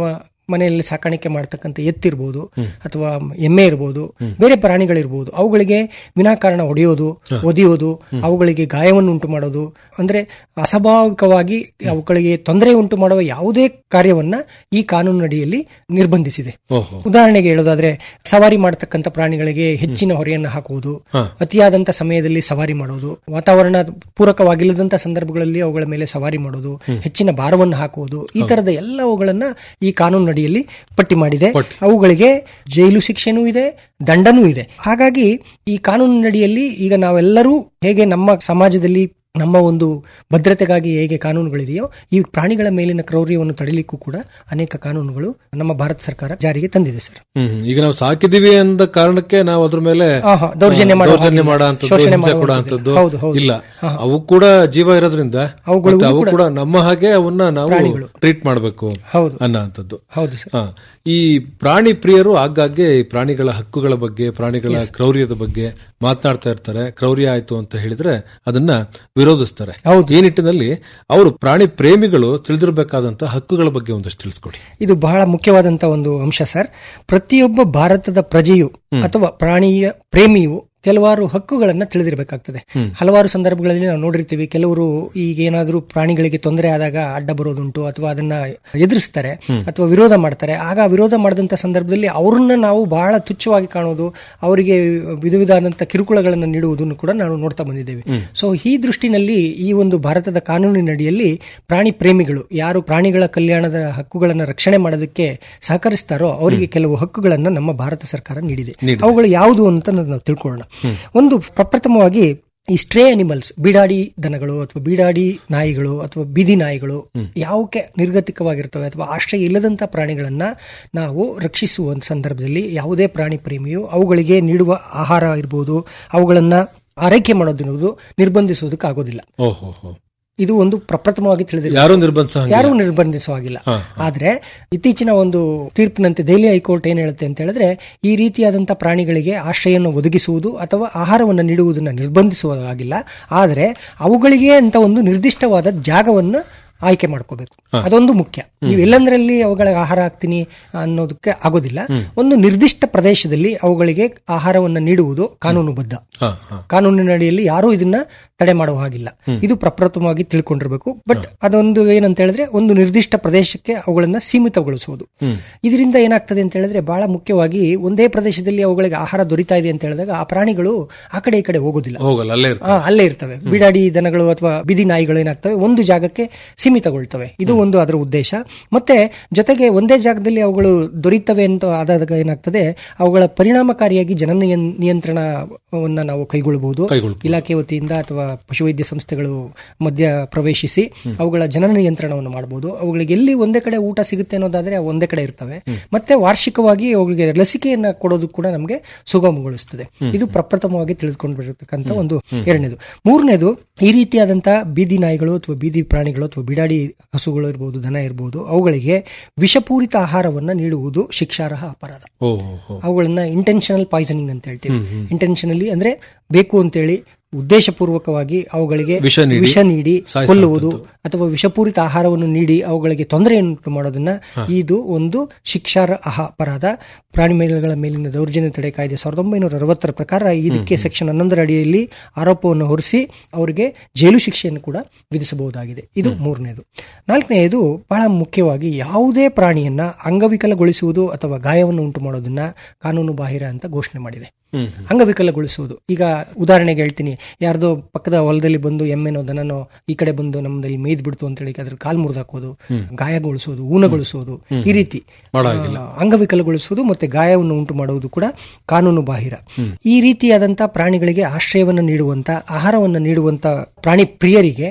[SPEAKER 15] ಮನೆಯಲ್ಲಿ ಸಾಕಾಣಿಕೆ ಮಾಡ್ತಕ್ಕಂಥ ಎತ್ತಿರ್ಬೋದು ಅಥವಾ ಎಮ್ಮೆ ಇರ್ಬೋದು ಬೇರೆ ಪ್ರಾಣಿಗಳಿರ್ಬೋದು ಅವುಗಳಿಗೆ ವಿನಾಕಾರಣ ಹೊಡೆಯೋದು ಒದೆಯೋದು ಅವುಗಳಿಗೆ ಗಾಯವನ್ನು ಉಂಟು ಮಾಡೋದು ಅಂದ್ರೆ ಅಸ್ವಾಭಾವಿಕವಾಗಿ ಅವುಗಳಿಗೆ ತೊಂದರೆ ಉಂಟು ಮಾಡುವ ಯಾವುದೇ ಕಾರ್ಯವನ್ನ ಈ ಕಾನೂನಿನಡಿಯಲ್ಲಿ ನಿರ್ಬಂಧಿಸಿದೆ
[SPEAKER 14] ಓಹೋ
[SPEAKER 15] ಉದಾಹರಣೆಗೆ ಹೇಳೋದಾದ್ರೆ ಸವಾರಿ ಮಾಡತಕ್ಕಂಥ ಪ್ರಾಣಿಗಳಿಗೆ ಹೆಚ್ಚಿನ ಹೊರೆಯನ್ನು ಹಾಕುವುದು
[SPEAKER 14] ಹಾ.
[SPEAKER 15] ಅತಿಯಾದಂತ ಸಮಯದಲ್ಲಿ ಸವಾರಿ ಮಾಡೋದು ವಾತಾವರಣ ಪೂರಕವಾಗಿಲ್ಲದಂತ ಸಂದರ್ಭಗಳಲ್ಲಿ ಅವುಗಳ ಮೇಲೆ ಸವಾರಿ ಮಾಡೋದು ಹೆಚ್ಚಿನ ಭಾರವನ್ನು ಹಾಕುವುದು ಈ ತರದ ಎಲ್ಲವುಗಳನ್ನ ಈ ಕಾನೂನಿನಡಿಯಲ್ಲಿ ಪಟ್ಟಿ ಮಾಡಿದೆ ಅವುಗಳಿಗೆ ಜೈಲು ಶಿಕ್ಷೆನೂ ಇದೆ ದಂಡನೂ ಇದೆ ಹಾಗಾಗಿ ಈ ಕಾನೂನಿನಡಿಯಲ್ಲಿ ಈಗ ನಾವೆಲ್ಲರೂ ಹೇಗೆ ನಮ್ಮ ಸಮಾಜದಲ್ಲಿ ನಮ್ಮ ಒಂದು ಭದ್ರತೆಗಾಗಿ ಹೇಗೆ ಕಾನೂನುಗಳಿದೆಯೋ ಈ ಪ್ರಾಣಿಗಳ ಮೇಲಿನ ಕ್ರೌರ್ಯವನ್ನು ತಡಿಲಿಕ್ಕೂ ಕೂಡ ಅನೇಕ ಕಾನೂನುಗಳು ನಮ್ಮ ಭಾರತ ಸರ್ಕಾರ ಜಾರಿಗೆ ತಂದಿದೆ ಸರ್
[SPEAKER 14] ಹ್ಮ್ ಹ್ಮ್. ಈಗ ನಾವು ಸಾಕಿದೀವಿ ಅಂದ ಕಾರಣಕ್ಕೆ ನಾವು ಅದ್ರ ಮೇಲೆ
[SPEAKER 15] ಆಹಾ, ದೌರ್ಜನ್ಯ
[SPEAKER 14] ಆ,
[SPEAKER 15] ಮಾಡೋ
[SPEAKER 14] ದೌರ್ಜನ್ಯ
[SPEAKER 15] ಹಾಗಿಲ್ಲ.
[SPEAKER 14] ಮಾಡೋ ಅಂಥದ್ದು,
[SPEAKER 15] ಶೋಷಣೆ
[SPEAKER 14] ಹಿಂಸೆ
[SPEAKER 15] ಮಾಡೋ
[SPEAKER 14] ಕೊಡೋ
[SPEAKER 15] ಅಂಥದ್ದು.
[SPEAKER 14] ಅಂಥದ್ದು
[SPEAKER 15] ಹೌದು, ಹೌದು.
[SPEAKER 14] ಇಲ್ಲ
[SPEAKER 15] ಆಹಾ.
[SPEAKER 14] ಅವು ಕೂಡ ಜೀವ ಇರೋದ್ರಿಂದ
[SPEAKER 15] ಅವುಗಳಿಗೂ
[SPEAKER 14] ಮತ್ತೆ ಅವು
[SPEAKER 15] ಕೂಡ
[SPEAKER 14] ಕೂಡ ನಮ್ಮ ಹಾಗೆ ಅವನ್ನ ನಾವು
[SPEAKER 15] ಪ್ರಾಣಿಗಳು.
[SPEAKER 14] ಟ್ರೀಟ್ ಮಾಡಬೇಕು
[SPEAKER 15] ಹೌದು.
[SPEAKER 14] ಅನ್ನೋ ಅಂಥದ್ದು
[SPEAKER 15] ಹೌದು ಸರ್
[SPEAKER 14] ಹಾ. ಈ ಪ್ರಾಣಿ ಪ್ರಿಯರು ಆಗಾಗ್ಗೆ ಈ ಪ್ರಾಣಿಗಳ ಹಕ್ಕುಗಳ ಬಗ್ಗೆ ಪ್ರಾಣಿಗಳ ಕ್ರೌರ್ಯದ ಬಗ್ಗೆ ಮಾತನಾಡ್ತಾ ಇರ್ತಾರೆ ಕ್ರೌರ್ಯ ಆಯ್ತು ಅಂತ ಹೇಳಿದ್ರೆ ಅದನ್ನ ವಿರೋಧಿಸ್ತಾರೆ ಈ ನಿಟ್ಟಿನಲ್ಲಿ ಅವರು ಪ್ರಾಣಿ ಪ್ರೇಮಿಗಳು ತಿಳಿದಿರಬೇಕಾದಂತ ಹಕ್ಕುಗಳ ಬಗ್ಗೆ ಒಂದಷ್ಟು ತಿಳಿಸ್ಕೊಡಿ
[SPEAKER 15] ಇದು ಬಹಳ ಮುಖ್ಯವಾದಂತ ಒಂದು ಅಂಶ ಸರ್ ಪ್ರತಿಯೊಬ್ಬ ಭಾರತದ ಪ್ರಜೆಯು ಅಥವಾ ಪ್ರಾಣಿಯ ಪ್ರೇಮಿಯು ಕೆಲವಾರು ಹಕ್ಕುಗಳನ್ನ ತಿಳಿದಿರಬೇಕಾಗ್ತದೆ ಹಲವಾರು ಸಂದರ್ಭಗಳಲ್ಲಿ ನಾವು ನೋಡಿರ್ತೀವಿ ಕೆಲವರು ಈಗ ಏನಾದರೂ ಪ್ರಾಣಿಗಳಿಗೆ ತೊಂದರೆ ಆದಾಗ ಅಡ್ಡ ಬರೋದುಂಟು ಅಥವಾ ಅದನ್ನ ಎದುರಿಸ್ತಾರೆ ಅಥವಾ ವಿರೋಧ ಮಾಡ್ತಾರೆ ಆಗ ಆ ವಿರೋಧ ಮಾಡಿದಂತ ಸಂದರ್ಭದಲ್ಲಿ ಅವ್ರನ್ನ ನಾವು ಬಹಳ ತುಚ್ಛವಾಗಿ ಕಾಣೋದು ಅವರಿಗೆ ವಿಧ ವಿಧವಾದಂತ ಕಿರುಕುಳಗಳನ್ನು ನೀಡುವುದನ್ನು ಕೂಡ ನಾವು ನೋಡ್ತಾ ಬಂದಿದ್ದೇವೆ ಸೊ ಈ ದೃಷ್ಟಿನಲ್ಲಿ ಈ ಒಂದು ಭಾರತದ ಕಾನೂನಿನಡಿಯಲ್ಲಿ ಪ್ರಾಣಿ ಪ್ರೇಮಿಗಳು ಯಾರು ಪ್ರಾಣಿಗಳ ಕಲ್ಯಾಣದ ಹಕ್ಕುಗಳನ್ನು ರಕ್ಷಣೆ ಮಾಡೋದಕ್ಕೆ ಸಹಕರಿಸ್ತಾರೋ ಅವರಿಗೆ ಕೆಲವು ಹಕ್ಕುಗಳನ್ನು ನಮ್ಮ ಭಾರತ ಸರ್ಕಾರ ನೀಡಿದೆ ಅವುಗಳು ಯಾವುದು ಅಂತ ನಾವು ತಿಳ್ಕೊಳ್ಳೋಣ ಒಂದು ಪ್ರಪ್ರಥಮವಾಗಿ ಈ ಸ್ಟ್ರೇ ಅನಿಮಲ್ಸ್ ಬೀಡಾಡಿ ದನಗಳು ಅಥವಾ ಬೀಡಾಡಿ ನಾಯಿಗಳು ಅಥವಾ ಬೀದಿ ನಾಯಿಗಳು ಯಾವಕ್ಕೆ ನಿರ್ಗತಿಕವಾಗಿರ್ತವೆ ಅಥವಾ ಆಶ್ರಯ ಇಲ್ಲದಂತ ಪ್ರಾಣಿಗಳನ್ನ ನಾವು ರಕ್ಷಿಸುವ ಸಂದರ್ಭದಲ್ಲಿ ಯಾವುದೇ ಪ್ರಾಣಿ ಪ್ರೇಮಿಯು ಅವುಗಳಿಗೆ ನೀಡುವ ಆಹಾರ ಇರ್ಬೋದು ಅವುಗಳನ್ನ ಆರೈಕೆ ಮಾಡೋದಿರುವುದು ನಿರ್ಬಂಧಿಸುವುದಕ್ಕೆ ಆಗೋದಿಲ್ಲ
[SPEAKER 14] ಓಹೋ ಹೋ
[SPEAKER 15] ಇದು ಒಂದು ಪ್ರಪ್ರಥಮವಾಗಿ ತಿಳಿದಿದೆ
[SPEAKER 14] ಯಾರೂ ನಿರ್ಬಂಧಿಸೋ ಹಾಗಿಲ್ಲ.
[SPEAKER 15] ಯಾರೂ ನಿರ್ಬಂಧಿಸುವ ಹಾಗಿಲ್ಲ
[SPEAKER 14] ಹಾ,
[SPEAKER 15] ಆದ್ರೆ ಇತ್ತೀಚಿನ ಒಂದು ತೀರ್ಪಿನಂತೆ ದೆಹಲಿ ಹೈಕೋರ್ಟ್ ಏನ್ ಹೇಳುತ್ತೆ ಅಂತ ಹೇಳಿದ್ರೆ ಈ ರೀತಿಯಾದಂತಹ ಪ್ರಾಣಿಗಳಿಗೆ ಆಶ್ರಯವನ್ನು ಒದಗಿಸುವುದು ಅಥವಾ ಆಹಾರವನ್ನು ನೀಡುವುದನ್ನು ನಿರ್ಬಂಧಿಸುವ ಹಾಗಿಲ್ಲ ಆದ್ರೆ ಅವುಗಳಿಗೆ ಅಂತ ಒಂದು ನಿರ್ದಿಷ್ಟವಾದ ಜಾಗವನ್ನು ಆಯ್ಕೆ ಮಾಡ್ಕೋಬೇಕು ಅದೊಂದು ಮುಖ್ಯ ನೀವು ಎಲ್ಲಂದ್ರಲ್ಲಿ ಅವುಗಳಿಗೆ ಆಹಾರ ಹಾಕ್ತೀನಿ ಅನ್ನೋದಕ್ಕೆ ಆಗೋದಿಲ್ಲ ಒಂದು ನಿರ್ದಿಷ್ಟ ಪ್ರದೇಶದಲ್ಲಿ ಅವುಗಳಿಗೆ ಆಹಾರವನ್ನು ನೀಡುವುದು ಕಾನೂನುಬದ್ಧ
[SPEAKER 14] ಹಾ, ಹಾ.
[SPEAKER 15] ಕಾನೂನಿನಡಿಯಲ್ಲಿ ಯಾರೂ ಇದನ್ನ ತಡೆ ಮಾಡುವ ಹಾಗಿಲ್ಲ ಇದು ಪ್ರಪ್ರಥಮವಾಗಿ ತಿಳ್ಕೊಂಡಿರ್ಬೇಕು ಬಟ್ ಅದೊಂದು ಏನಂತ ಹೇಳಿದ್ರೆ ಒಂದು ನಿರ್ದಿಷ್ಟ ಪ್ರದೇಶಕ್ಕೆ ಅವುಗಳನ್ನ ಸೀಮಿತಗೊಳಿಸುವುದು ಇದರಿಂದ ಏನಾಗ್ತದೆ ಅಂತ ಹೇಳಿದ್ರೆ ಬಹಳ ಮುಖ್ಯವಾಗಿ ಒಂದೇ ಪ್ರದೇಶದಲ್ಲಿ ಅವುಗಳಿಗೆ ಆಹಾರ ದೊರೀತಾ ಇದೆ ಅಂತ ಹೇಳಿದಾಗ ಆ ಪ್ರಾಣಿಗಳು ಆ ಕಡೆ ಈ ಕಡೆ ಹೋಗೋದಿಲ್ಲ
[SPEAKER 14] ಹೋಗಲ್ಲ ಅಲ್ಲೇ ಇರ್ತವೆ.
[SPEAKER 15] ಆ, ಅಲ್ಲೇ ಇರ್ತವೆ ಬಿಡಾಡಿ ದನಗಳು ಅಥವಾ ಬಿದಿ ನಾಯಿಗಳು ಏನಾಗ್ತವೆ ಒಂದು ಜಾಗಕ್ಕೆ ಸೀಮಿತಗೊಳ್ತವೆ ಇದು ಒಂದು ಅದರ ಉದ್ದೇಶ ಮತ್ತೆ ಜೊತೆಗೆ ಒಂದೇ ಜಾಗದಲ್ಲಿ ಅವುಗಳು ದೊರೀತವೆ ಅಂತ ಆದಾಗ ಏನಾಗ್ತದೆ ಅವುಗಳ ಪರಿಣಾಮಕಾರಿಯಾಗಿ ಜನನ ನಿಯನ್- ನಿಯಂತ್ರಣವನ್ನ ನಾವು ಕೈಗೊಳ್ಳಬಹುದು ಇಲಾಖೆ ವತಿಯಿಂದ ಅಥವಾ ಪಶುವೈದ್ಯ ಸಂಸ್ಥೆಗಳು ಮಧ್ಯ ಪ್ರವೇಶಿಸಿ ಅವುಗಳ ಜನನ ನಿಯಂತ್ರಣವನ್ನು ಮಾಡಬಹುದು ಅವುಗಳಿಗೆ ಎಲ್ಲಿ ಒಂದೇ ಕಡೆ ಊಟ ಸಿಗುತ್ತೆ ಅನ್ನೋದಾದ್ರೆ ಅವು ಒಂದೇ ಕಡೆ ಇರ್ತವೆ ಮತ್ತೆ ವಾರ್ಷಿಕವಾಗಿ ಅವುಗಳಿಗೆ ಲಸಿಕೆಯನ್ನ ಕೊಡೋದು ಕೂಡ ನಮಗೆ ಸುಗಮಗೊಳಿಸುತ್ತದೆ ಇದು ಪ್ರಪ್ರಥಮವಾಗಿ ತಿಳಿದುಕೊಂಡು ಬರತಕ್ಕಂತ ಒಂದು ಎರಡನೇದು ಮೂರನೇದು ಈ ರೀತಿಯಾದಂತಹ ಬೀದಿ ನಾಯಿಗಳು ಅಥವಾ ಬೀದಿ ಪ್ರಾಣಿಗಳು ಅಥವಾ ಬಿಡಾಡಿ ಹಸುಗಳು ಇರ್ಬೋದು ದನ ಇರ್ಬೋದು ಅವುಗಳಿಗೆ ವಿಷಪೂರಿತ ಆಹಾರವನ್ನ ನೀಡುವುದು ಶಿಕ್ಷಾರ್ಹ ಅಪರಾಧ
[SPEAKER 14] ಓಹೋ ಹೋ
[SPEAKER 15] ಅವುಗಳನ್ನ ಇಂಟೆನ್ಷನಲ್ ಪಾಯ್ಸನಿಂಗ್ ಅಂತ ಹೇಳ್ತೀವಿ ಇಂಟೆನ್ಷನಲಿ ಅಂದ್ರೆ ಬೇಕು ಅಂತೇಳಿ ಉದ್ದೇಶಪೂರ್ವಕವಾಗಿ ಅವುಗಳಿಗೆ
[SPEAKER 14] ವಿಷ ನೀಡಿ
[SPEAKER 15] ವಿಷ ನೀಡಿ
[SPEAKER 14] ಸಾಯಿಸುವಂಥದ್ದು.
[SPEAKER 15] ಕೊಲ್ಲುವುದು ಅಥವಾ ವಿಷಪೂರಿತ ಆಹಾರವನ್ನು ನೀಡಿ ಅವುಗಳಿಗೆ ತೊಂದರೆಯುಂಟು ಮಾಡೋದನ್ನ ಇದು ಒಂದು ಶಿಕ್ಷಾರ್ಹ ಅಪರಾಧ ಪ್ರಾಣಿ ಮೇಲೆಗಳ ಮೇಲಿನ ದೌರ್ಜನ್ಯ ತಡೆ ಕಾಯ್ದೆ ಸಾವಿರದ ಒಂಬೈನೂರ ಅರವತ್ತರ ಪ್ರಕಾರ ಇದಕ್ಕೆ ಸೆಕ್ಷನ್ ಹನ್ನೊಂದರ ಅಡಿಯಲ್ಲಿ ಆರೋಪವನ್ನು ಹೊರಿಸಿ ಅವರಿಗೆ ಜೈಲು ಶಿಕ್ಷೆಯನ್ನು ಕೂಡ ವಿಧಿಸಬಹುದಾಗಿದೆ ಇದು ಮೂರನೇದು ನಾಲ್ಕನೆಯದು ಬಹಳ ಮುಖ್ಯವಾಗಿ ಯಾವುದೇ ಪ್ರಾಣಿಯನ್ನ ಅಂಗವಿಕಲಗೊಳಿಸುವುದು ಅಥವಾ ಗಾಯವನ್ನು ಉಂಟು ಮಾಡೋದನ್ನ ಕಾನೂನು ಬಾಹಿರ ಅಂತ ಘೋಷಣೆ ಮಾಡಿದೆ ಅಂಗವಿಕಲಗೊಳಿಸುವುದು ಈಗ ಉದಾಹರಣೆಗೆ ಹೇಳ್ತೀನಿ ಯಾರ್ದೋ ಪಕ್ಕದ ಹೊಲದಲ್ಲಿ ಬಂದು ಎಮ್ಮೆನೋ ದನನೋ ಈ ಕಡೆ ಬಂದು ನಮ್ಮದಲ್ಲಿ ಮೇಯ್ದು ಬಿಡ್ತು ಅಂತ ಹೇಳಿ ಅದ್ರ ಕಾಲ್ ಮುರಿದಾಕೋದು ಗಾಯಗೊಳಿಸೋದು ಊನಗೊಳಿಸೋದು ಈ ರೀತಿ
[SPEAKER 14] ಮಾಡೋ
[SPEAKER 15] ಆ, ಅಂಗವಿಕಲಗೊಳಿಸುವುದು ಮತ್ತೆ ಗಾಯವನ್ನು ಉಂಟು ಮಾಡುವುದು ಕೂಡ ಕಾನೂನು ಬಾಹಿರ ಈ ರೀತಿಯಾದಂತ ಪ್ರಾಣಿಗಳಿಗೆ ಆಶ್ರಯವನ್ನು ನೀಡುವಂತ ಆಹಾರವನ್ನು ನೀಡುವಂತ ಪ್ರಾಣಿ ಪ್ರಿಯರಿಗೆ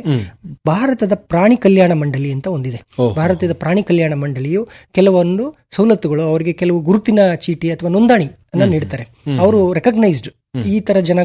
[SPEAKER 15] ಭಾರತದ ಪ್ರಾಣಿ ಕಲ್ಯಾಣ ಮಂಡಳಿ ಅಂತ ಒಂದಿದೆ ಭಾರತದ ಪ್ರಾಣಿ ಕಲ್ಯಾಣ ಮಂಡಳಿಯು ಕೆಲವೊಂದು ಸವಲತ್ತುಗಳು ಅವರಿಗೆ ಕೆಲವು ಗುರುತಿನ ಚೀಟಿ ಅಥವಾ ನೋಂದಣಿ ಅನ್ನ ನೀಡ್ತಾರೆ ಅವರು ರೆಕಗ್ನೈಸ್ಡ್ ಈ ತರ ಜನಗಳು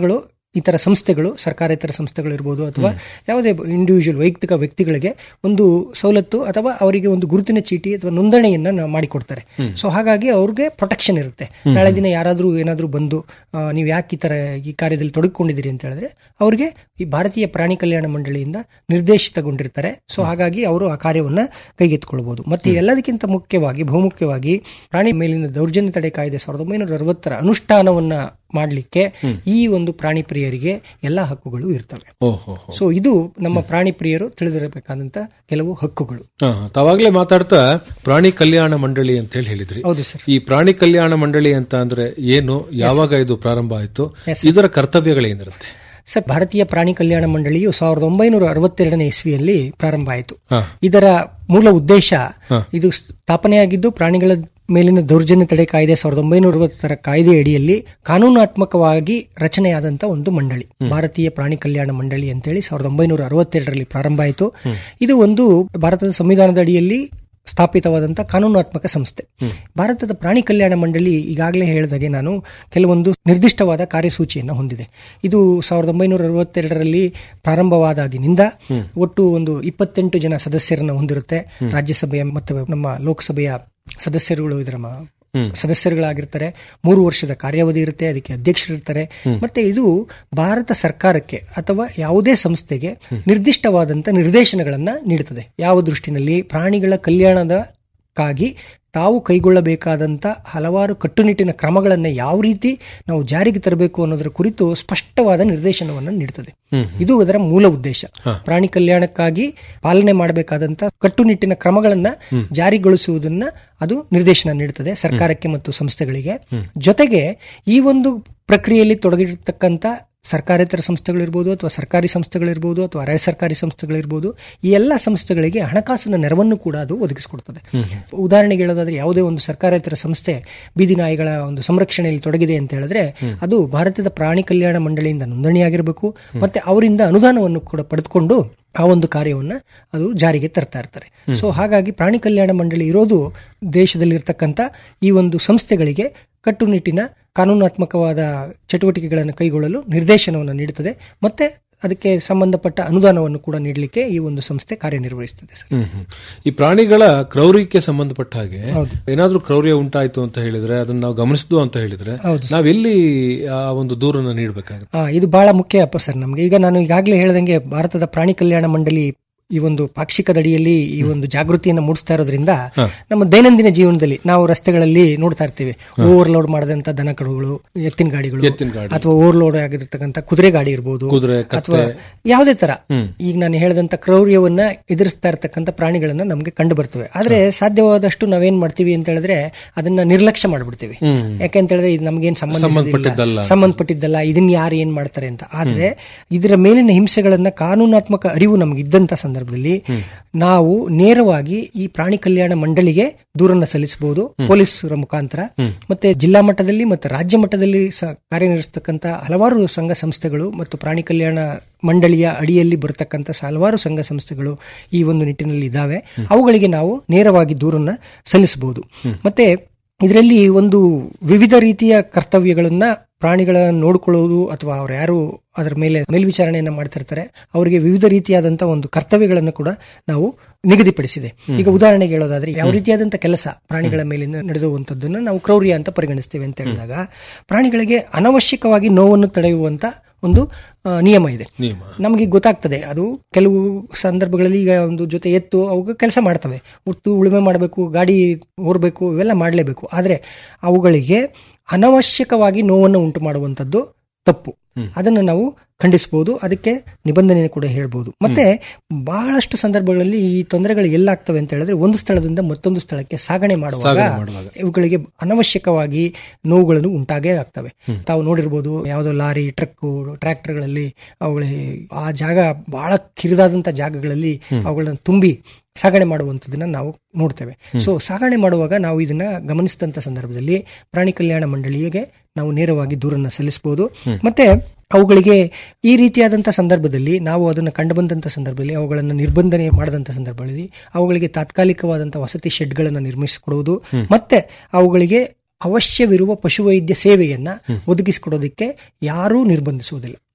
[SPEAKER 15] ಇತರ ಸಂಸ್ಥೆಗಳು ಸರ್ಕಾರೇತರ ಸಂಸ್ಥೆಗಳು ಇರ್ಬೋದು ಅಥವಾ ಯಾವುದೇ ಇಂಡಿವಿಜುವಲ್ ವೈಯಕ್ತಿಕ ವ್ಯಕ್ತಿಗಳಿಗೆ ಒಂದು ಸವಲತ್ತು ಅಥವಾ ಅವರಿಗೆ ಒಂದು ಗುರುತಿನ ಚೀಟಿ ಅಥವಾ ನೋಂದಣಿಯನ್ನ ನಾವು ಮಾಡಿಕೊಡ್ತಾರೆ ಸೊ ಹಾಗಾಗಿ ಅವ್ರಿಗೆ ಪ್ರೊಟೆಕ್ಷನ್ ಇರುತ್ತೆ ನಾಳೆ ದಿನ ಯಾರಾದರೂ ಏನಾದರೂ ಬಂದು ಆ, ನೀವು ಯಾಕೆ ಈ ತರ ಈ ಕಾರ್ಯದಲ್ಲಿ ತೊಡಗಿಕೊಂಡಿದ್ದೀರಿ ಅಂತ ಹೇಳಿದ್ರೆ ಅವ್ರಿಗೆ ಈ ಭಾರತೀಯ ಪ್ರಾಣಿ ಕಲ್ಯಾಣ ಮಂಡಳಿಯಿಂದ ನಿರ್ದೇಶಿತಗೊಂಡಿರ್ತಾರೆ ಸೊ ಹಾಗಾಗಿ ಅವರು ಆ ಕಾರ್ಯವನ್ನ ಕೈಗೆತ್ತಿಕೊಳ್ಬಹುದು ಮತ್ತೆ ಎಲ್ಲದಕ್ಕಿಂತ ಮುಖ್ಯವಾಗಿ ಬಹುಮುಖ್ಯವಾಗಿ ಪ್ರಾಣಿ ಮೇಲಿನ ದೌರ್ಜನ್ಯ ತಡೆ ಕಾಯ್ದೆ ಸಾವಿರದ ಒಂಬೈನೂರ ಅರವತ್ತರ ಅನುಷ್ಠಾನವನ್ನ ಮಾಡಲಿಕ್ಕೆ ಈ ಒಂದು ಪ್ರಾಣಿ ಪ್ರಿಯರಿಗೆ ಎಲ್ಲಾ ಹಕ್ಕುಗಳು ಇರ್ತವೆ
[SPEAKER 14] ಓಹೋ
[SPEAKER 15] ಸೊ ಇದು ನಮ್ಮ ಪ್ರಾಣಿ ಪ್ರಿಯರು ತಿಳಿದಿರಬೇಕಾದಂತ ಕೆಲವು ಹಕ್ಕುಗಳು
[SPEAKER 14] ಹಾ, ತಾವಾಗ್ಲೇ ಮಾತಾಡ್ತಾ ಪ್ರಾಣಿ ಕಲ್ಯಾಣ ಮಂಡಳಿ ಅಂತ ಹೇಳಿ ಹೇಳಿದ್ರಿ
[SPEAKER 15] ಹೌದು ಸರ್
[SPEAKER 14] ಈ ಪ್ರಾಣಿ ಕಲ್ಯಾಣ ಮಂಡಳಿ ಅಂತ ಅಂದ್ರೆ ಏನು ಯಾವಾಗ ಇದು ಪ್ರಾರಂಭ ಆಯ್ತು ಇದರ ಕರ್ತವ್ಯಗಳೇನಿರುತ್ತೆ
[SPEAKER 15] ಸರ್ ಭಾರತೀಯ ಪ್ರಾಣಿ ಕಲ್ಯಾಣ ಮಂಡಳಿಯು ಸಾವಿರದ ಒಂಬೈನೂರ ಅರವತ್ತೆರಡನೇ ಇಸ್ವಿಯಲ್ಲಿ ಪ್ರಾರಂಭ ಆಯಿತು
[SPEAKER 14] ಹಾ.
[SPEAKER 15] ಇದರ ಮೂಲ ಉದ್ದೇಶ
[SPEAKER 14] ಹಾ.
[SPEAKER 15] ಇದು ಸ್ಥಾಪನೆಯಾಗಿದ್ದು ಪ್ರಾಣಿಗಳ ಮೇಲಿನ ದೌರ್ಜನ್ಯ ತಡೆ ಕಾಯ್ದೆ ಸಾವಿರದ ಒಂಬೈನೂರ ಅರವತ್ತರ ಕಾಯ್ದೆ ಅಡಿಯಲ್ಲಿ ಕಾನೂನಾತ್ಮಕವಾಗಿ ರಚನೆಯಾದಂತ ಒಂದು ಮಂಡಳಿ ಭಾರತೀಯ ಪ್ರಾಣಿ ಕಲ್ಯಾಣ ಮಂಡಳಿ ಅಂತೇಳಿ ಸಾವಿರದ ಒಂಬೈನೂರ ಅರವತ್ತೆರಡರಲ್ಲಿ ಪ್ರಾರಂಭ ಆಯಿತು ಇದು ಒಂದು ಭಾರತದ ಸಂವಿಧಾನದ ಅಡಿಯಲ್ಲಿ ಸ್ಥಾಪಿತವಾದಂತಹ ಕಾನೂನಾತ್ಮಕ ಸಂಸ್ಥೆ ಭಾರತದ ಪ್ರಾಣಿ ಕಲ್ಯಾಣ ಮಂಡಳಿ ಈಗಾಗಲೇ ಹೇಳಿದಾಗೆ ನಾನು ಕೆಲವೊಂದು ನಿರ್ದಿಷ್ಟವಾದ ಕಾರ್ಯಸೂಚಿಯನ್ನು ಹೊಂದಿದೆ ಇದು ಸಾವಿರದ ಒಂಬೈನೂರ ಅರವತ್ತೆರಡರಲ್ಲಿ ಪ್ರಾರಂಭವಾದಾಗಿನಿಂದ ಒಟ್ಟು ಒಂದು ಇಪ್ಪತ್ತೆಂಟು ಜನ ಸದಸ್ಯರನ್ನು ಹೊಂದಿರುತ್ತೆ ರಾಜ್ಯಸಭೆಯ ಮತ್ತು ನಮ್ಮ ಲೋಕಸಭೆಯ ಸದಸ್ಯರುಗಳು ಇದರ ಮ- ಸದಸ್ಯರುಗಳಾಗಿರ್ತಾರೆ ಮೂರು ವರ್ಷದ ಕಾರ್ಯಾವಧಿ ಇರುತ್ತೆ ಅದಕ್ಕೆ ಅಧ್ಯಕ್ಷರಿರ್ತಾರೆ ಮತ್ತೆ ಇದು ಭಾರತ ಸರ್ಕಾರಕ್ಕೆ ಅಥವಾ ಯಾವುದೇ ಸಂಸ್ಥೆಗೆ ನಿರ್ದಿಷ್ಟವಾದಂತ ನಿರ್ದೇಶನಗಳನ್ನ ನೀಡುತ್ತದೆ ಯಾವ ದೃಷ್ಟಿನಲ್ಲಿ ಪ್ರಾಣಿಗಳ ಕಲ್ಯಾಣದಕ್ಕಾಗಿ ತಾವು ಕೈಗೊಳ್ಳಬೇಕಾದಂತ ಹಲವಾರು ಕಟ್ಟುನಿಟ್ಟಿನ ಕ್ರಮಗಳನ್ನು ಯಾವ ರೀತಿ ನಾವು ಜಾರಿಗೆ ತರಬೇಕು ಅನ್ನೋದರ ಕುರಿತು ಸ್ಪಷ್ಟವಾದ ನಿರ್ದೇಶನವನ್ನು ನೀಡುತ್ತದೆ ಇದು ಅದರ ಮೂಲ ಉದ್ದೇಶ ಪ್ರಾಣಿ ಕಲ್ಯಾಣಕ್ಕಾಗಿ ಪಾಲನೆ ಮಾಡಬೇಕಾದಂತ ಕಟ್ಟುನಿಟ್ಟಿನ ಕ್ರಮಗಳನ್ನ ಜಾರಿಗೊಳಿಸುವುದನ್ನ ಅದು ನಿರ್ದೇಶನ ನೀಡುತ್ತದೆ ಸರ್ಕಾರಕ್ಕೆ ಮತ್ತು ಸಂಸ್ಥೆಗಳಿಗೆ ಜೊತೆಗೆ ಈ ಒಂದು ಪ್ರಕ್ರಿಯೆಯಲ್ಲಿ ತೊಡಗಿರ್ತಕ್ಕಂಥ ಸರ್ಕಾರೇತರ ಸಂಸ್ಥೆಗಳಿರ್ಬೋದು ಅಥವಾ ಸರ್ಕಾರಿ ಸಂಸ್ಥೆಗಳಿರ್ಬೋದು ಅಥವಾ ಅರೆ ಸರ್ಕಾರಿ ಸಂಸ್ಥೆಗಳಿರ್ಬೋದು ಈ ಎಲ್ಲ ಸಂಸ್ಥೆಗಳಿಗೆ ಹಣಕಾಸಿನ ನೆರವನ್ನು ಕೂಡ ಅದು ಒದಗಿಸಿಕೊಡ್ತದೆ ಉದಾಹರಣೆಗೆ ಹೇಳೋದಾದ್ರೆ ಯಾವುದೇ ಒಂದು ಸರ್ಕಾರೇತರ ಸಂಸ್ಥೆ ಬೀದಿ ನಾಯಿಗಳ ಒಂದು ಸಂರಕ್ಷಣೆಯಲ್ಲಿ ತೊಡಗಿದೆ ಅಂತ ಹೇಳಿದ್ರೆ ಅದು ಭಾರತದ ಪ್ರಾಣಿ ಕಲ್ಯಾಣ ಮಂಡಳಿಯಿಂದ ನೋಂದಣಿಯಾಗಿರಬೇಕು ಮತ್ತೆ ಅವರಿಂದ ಅನುದಾನವನ್ನು ಕೂಡ ಪಡೆದುಕೊಂಡು ಆ ಒಂದು ಕಾರ್ಯವನ್ನ ಅದು ಜಾರಿಗೆ ತರ್ತಾ ಇರ್ತಾರೆ ಸೊ ಹಾಗಾಗಿ ಪ್ರಾಣಿ ಕಲ್ಯಾಣ ಮಂಡಳಿ ಇರೋದು ದೇಶದಲ್ಲಿರ್ತಕ್ಕಂಥ ಈ ಒಂದು ಸಂಸ್ಥೆಗಳಿಗೆ ಕಟ್ಟುನಿಟ್ಟಿನ ಕಾನೂನಾತ್ಮಕವಾದ ಚಟುವಟಿಕೆಗಳನ್ನು ಕೈಗೊಳ್ಳಲು ನಿರ್ದೇಶನವನ್ನು ನೀಡುತ್ತದೆ ಮತ್ತೆ ಅದಕ್ಕೆ ಸಂಬಂಧಪಟ್ಟ ಅನುದಾನವನ್ನು ಕೂಡ ನೀಡಲಿಕ್ಕೆ ಈ ಒಂದು ಸಂಸ್ಥೆ ಕಾರ್ಯನಿರ್ವಹಿಸುತ್ತದೆ ಸರ್.
[SPEAKER 14] ಹ್ಮ್ ಹ್ಮ್. ಈ ಪ್ರಾಣಿಗಳ ಕ್ರೌರ್ಯಕ್ಕೆ ಸಂಬಂಧಪಟ್ಟ ಹಾಗೆ ಏನಾದ್ರೂ ಕ್ರೌರ್ಯ ಉಂಟಾಯ್ತು ಅಂತ ಹೇಳಿದ್ರೆ ಅದನ್ನ ನಾವು ಗಮನಿಸಿದ್ವು ಅಂತ ಹೇಳಿದ್ರೆ ನಾವೆಲ್ಲಿ ಆ ಒಂದು ದೂರನ್ನ ನೀಡಬೇಕಾಗುತ್ತೆ
[SPEAKER 15] ಆ, ಇದು ಬಹಳ ಮುಖ್ಯ ಅಪ್ಪ ಸರ್ ನಮ್ಗೆ ಈಗ ನಾನು ಈಗಾಗಲೇ ಹೇಳ್ದಂಗೆ ಭಾರತದ ಪ್ರಾಣಿ ಕಲ್ಯಾಣ ಮಂಡಳಿ ಈ ಒಂದು ಪಾಕ್ಷಿಕದಡಿಯಲ್ಲಿ ಈ ಒಂದು ಜಾಗೃತಿಯನ್ನು ಮೂಡಿಸ್ತಾ ಇರೋದ್ರಿಂದ ನಮ್ಮ ದೈನಂದಿನ ಜೀವನದಲ್ಲಿ ನಾವು ರಸ್ತೆಗಳಲ್ಲಿ ನೋಡ್ತಾ ಇರ್ತೀವಿ ಓವರ್ಲೋಡ್ ಮಾಡದಂತ ದನ ಕರುಗಳು ಎತ್ತಿನ ಗಾಡಿಗಳು
[SPEAKER 14] ಎತ್ತಿನ ಗಾಡಿ.
[SPEAKER 15] ಅಥವಾ ಓವರ್ಲೋಡ್ ಆಗಿರ್ತಕ್ಕಂಥ ಕುದುರೆ ಗಾಡಿ ಇರ್ಬೋದು
[SPEAKER 14] ಕುದುರೆ, ಕತ್ತೆ.
[SPEAKER 15] ಅಥವಾ ಯಾವುದೇ ತರ ಈಗ ನಾನು ಹೇಳಿದಂತ ಕ್ರೌರ್ಯವನ್ನ ಎದುರಿಸ್ತಾ ಇರ್ತಕ್ಕಂಥ ಪ್ರಾಣಿಗಳನ್ನ ನಮ್ಗೆ ಕಂಡು ಬರ್ತವೆ ಆದ್ರೆ ಸಾಧ್ಯವಾದಷ್ಟು ನಾವೇನ್ ಮಾಡ್ತೀವಿ ಅಂತ ಹೇಳಿದ್ರೆ ಅದನ್ನ ನಿರ್ಲಕ್ಷ್ಯ ಮಾಡ್ಬಿಡ್ತೀವಿ
[SPEAKER 14] ಹ್ಮ್.
[SPEAKER 15] ಯಾಕೆಂತ ಹೇಳಿದ್ರೆ ಇದು ನಮ್ಗೇನ್
[SPEAKER 14] ಸಂಬಂಧಪಟ್ಟಿದ್ದಲ್ಲ.
[SPEAKER 15] ಸಂಬಂಧ ಸಂಬಂಧಪಟ್ಟಿದ್ದಲ್ಲ ಇದನ್ನ ಯಾರು ಏನ್ ಮಾಡ್ತಾರೆ ಅಂತ ಆದ್ರೆ ಇದರ ಮೇಲಿನ ಹಿಂಸೆಗಳನ್ನ ಕಾನೂನಾತ್ಮಕ ಅರಿವು ನಮ್ಗೆ ಇದ್ದಂತ ಸಂದರ್ಭದಲ್ಲಿ ನಾವು ನೇರವಾಗಿ ಈ ಪ್ರಾಣಿ ಕಲ್ಯಾಣ ಮಂಡಳಿಗೆ ದೂರನ್ನ ಸಲ್ಲಿಸಬಹುದು ಪೊಲೀಸರ ಮುಖಾಂತರ ಮತ್ತೆ ಜಿಲ್ಲಾ ಮಟ್ಟದಲ್ಲಿ ಮತ್ತು ರಾಜ್ಯ ಮಟ್ಟದಲ್ಲಿ ಸ- ಕಾರ್ಯನಿರ್ವಹಿಸತಕ್ಕಂತ ಹಲವಾರು ಸಂಘ ಸಂಸ್ಥೆಗಳು ಮತ್ತು ಪ್ರಾಣಿ ಕಲ್ಯಾಣ ಮಂಡಳಿಯ ಅಡಿಯಲ್ಲಿ ಬರತಕ್ಕಂತ ಹಲವಾರು ಸಂಘ ಸಂಸ್ಥೆಗಳು ಈ ಒಂದು ನಿಟ್ಟಿನಲ್ಲಿ ಇದ್ದಾವೆ ಅವುಗಳಿಗೆ ನಾವು ನೇರವಾಗಿ ದೂರನ್ನ ಸಲ್ಲಿಸಬಹುದು ಮತ್ತೆ ಇದರಲ್ಲಿ ಒಂದು ವಿವಿಧ ರೀತಿಯ ಕರ್ತವ್ಯಗಳನ್ನ ಪ್ರಾಣಿಗಳ ನೋಡಿಕೊಳ್ಳುವುದು ಅಥವಾ ಅವ್ರು ಯಾರು ಅದರ ಮೇಲೆ ಮೇಲ್ವಿಚಾರಣೆಯನ್ನ ಮಾಡ್ತಿರ್ತಾರೆ ಅವರಿಗೆ ವಿವಿಧ ರೀತಿಯಾದಂತಹ ಒಂದು ಕರ್ತವ್ಯಗಳನ್ನು ಕೂಡ ನಾವು ನಿಗದಿಪಡಿಸಿದೆ ಈಗ ಉದಾಹರಣೆಗೆ ಹೇಳೋದಾದ್ರೆ ಯಾವ ರೀತಿಯಾದಂತ ಕೆಲಸ ಪ್ರಾಣಿಗಳ ಮೇಲೆ ನಡೆದುವಂತದ್ದನ್ನು ನಾವು ಕ್ರೌರ್ಯ ಅಂತ ಪರಿಗಣಿಸ್ತೇವೆ ಅಂತ ಹೇಳಿದಾಗ ಪ್ರಾಣಿಗಳಿಗೆ ಅನವಶ್ಯಕವಾಗಿ ನೋವನ್ನು ತಡೆಯುವಂತ ಒಂದು ಆ, ನಿಯಮ ಇದೆ
[SPEAKER 14] ನಿಯಮ
[SPEAKER 15] ನಮಗೆ ಗೊತ್ತಾಗ್ತದೆ ಅದು ಕೆಲವು ಸಂದರ್ಭಗಳಲ್ಲಿ ಈಗ ಒಂದು ಜೊತೆ ಎತ್ತು ಅವು ಕೆಲಸ ಮಾಡ್ತವೆ ಉತ್ತು ಉಳುಮೆ ಮಾಡಬೇಕು ಗಾಡಿ ಓರ್ಬೇಕು ಇವೆಲ್ಲ ಮಾಡಲೇಬೇಕು ಆದರೆ ಅವುಗಳಿಗೆ ಅನವಶ್ಯಕವಾಗಿ ನೋವನ್ನು ಉಂಟು ಮಾಡುವಂಥದ್ದು ತಪ್ಪು ಅದನ್ನು ನಾವು ಖಂಡಿಸಬಹುದು ಅದಕ್ಕೆ ನಿಬಂಧನೆ ಕೂಡ ಹೇಳ್ಬೋದು ಮತ್ತೆ ಬಹಳಷ್ಟು ಸಂದರ್ಭಗಳಲ್ಲಿ ಈ ತೊಂದರೆಗಳು ಎಲ್ಲಾಗ್ತವೆ ಅಂತ ಹೇಳಿದ್ರೆ ಒಂದು ಸ್ಥಳದಿಂದ ಮತ್ತೊಂದು ಸ್ಥಳಕ್ಕೆ ಸಾಗಣೆ ಮಾಡುವಾಗ
[SPEAKER 14] ಸಾಗಣೆ ಮಾಡುವಾಗ.
[SPEAKER 15] ಇವುಗಳಿಗೆ ಅನವಶ್ಯಕವಾಗಿ ನೋವುಗಳನ್ನು ಉಂಟಾಗೇ ಆಗ್ತವೆ ತಾವು ನೋಡಿರ್ಬೋದು ಯಾವುದೋ ಲಾರಿ ಟ್ರಕ್ ಟ್ರ್ಯಾಕ್ಟರ್ಗಳಲ್ಲಿ ಅವುಗಳಿಗೆ ಆ ಜಾಗ ಬಹಳ ಕಿರಿದಾದಂತ ಜಾಗಗಳಲ್ಲಿ ಅವುಗಳನ್ನ ತುಂಬಿ ಸಾಗಣೆ ಮಾಡುವಂಥದ್ದನ್ನ ನಾವು ನೋಡ್ತೇವೆ ಸೊ ಸಾಗಣೆ ಮಾಡುವಾಗ ನಾವು ಇದನ್ನ ಗಮನಿಸಿದಂತ ಸಂದರ್ಭದಲ್ಲಿ ಪ್ರಾಣಿ ಕಲ್ಯಾಣ ಮಂಡಳಿಗೆ ನಾವು ನೇರವಾಗಿ ದೂರನ್ನ ಸಲ್ಲಿಸಬಹುದು ಮತ್ತೆ ಅವುಗಳಿಗೆ ಈ ರೀತಿಯಾದಂಥ ಸಂದರ್ಭದಲ್ಲಿ ನಾವು ಅದನ್ನು ಕಂಡುಬಂದಂಥ ಸಂದರ್ಭದಲ್ಲಿ ಅವುಗಳನ್ನು ನಿರ್ಬಂಧನೆ ಮಾಡದಂಥ ಸಂದರ್ಭದಲ್ಲಿ ಅವುಗಳಿಗೆ ತಾತ್ಕಾಲಿಕವಾದಂಥ ವಸತಿ ಶೆಡ್ಗಳನ್ನು ನಿರ್ಮಿಸಿಕೊಡುವುದು ಮತ್ತೆ ಅವುಗಳಿಗೆ ಅವಶ್ಯವಿರುವ ಪಶುವೈದ್ಯ ಸೇವೆಯನ್ನ ಒದಗಿಸಿಕೊಡೋದಕ್ಕೆ ಯಾರೂ ನಿರ್ಬಂಧಿಸುವುದಿಲ್ಲ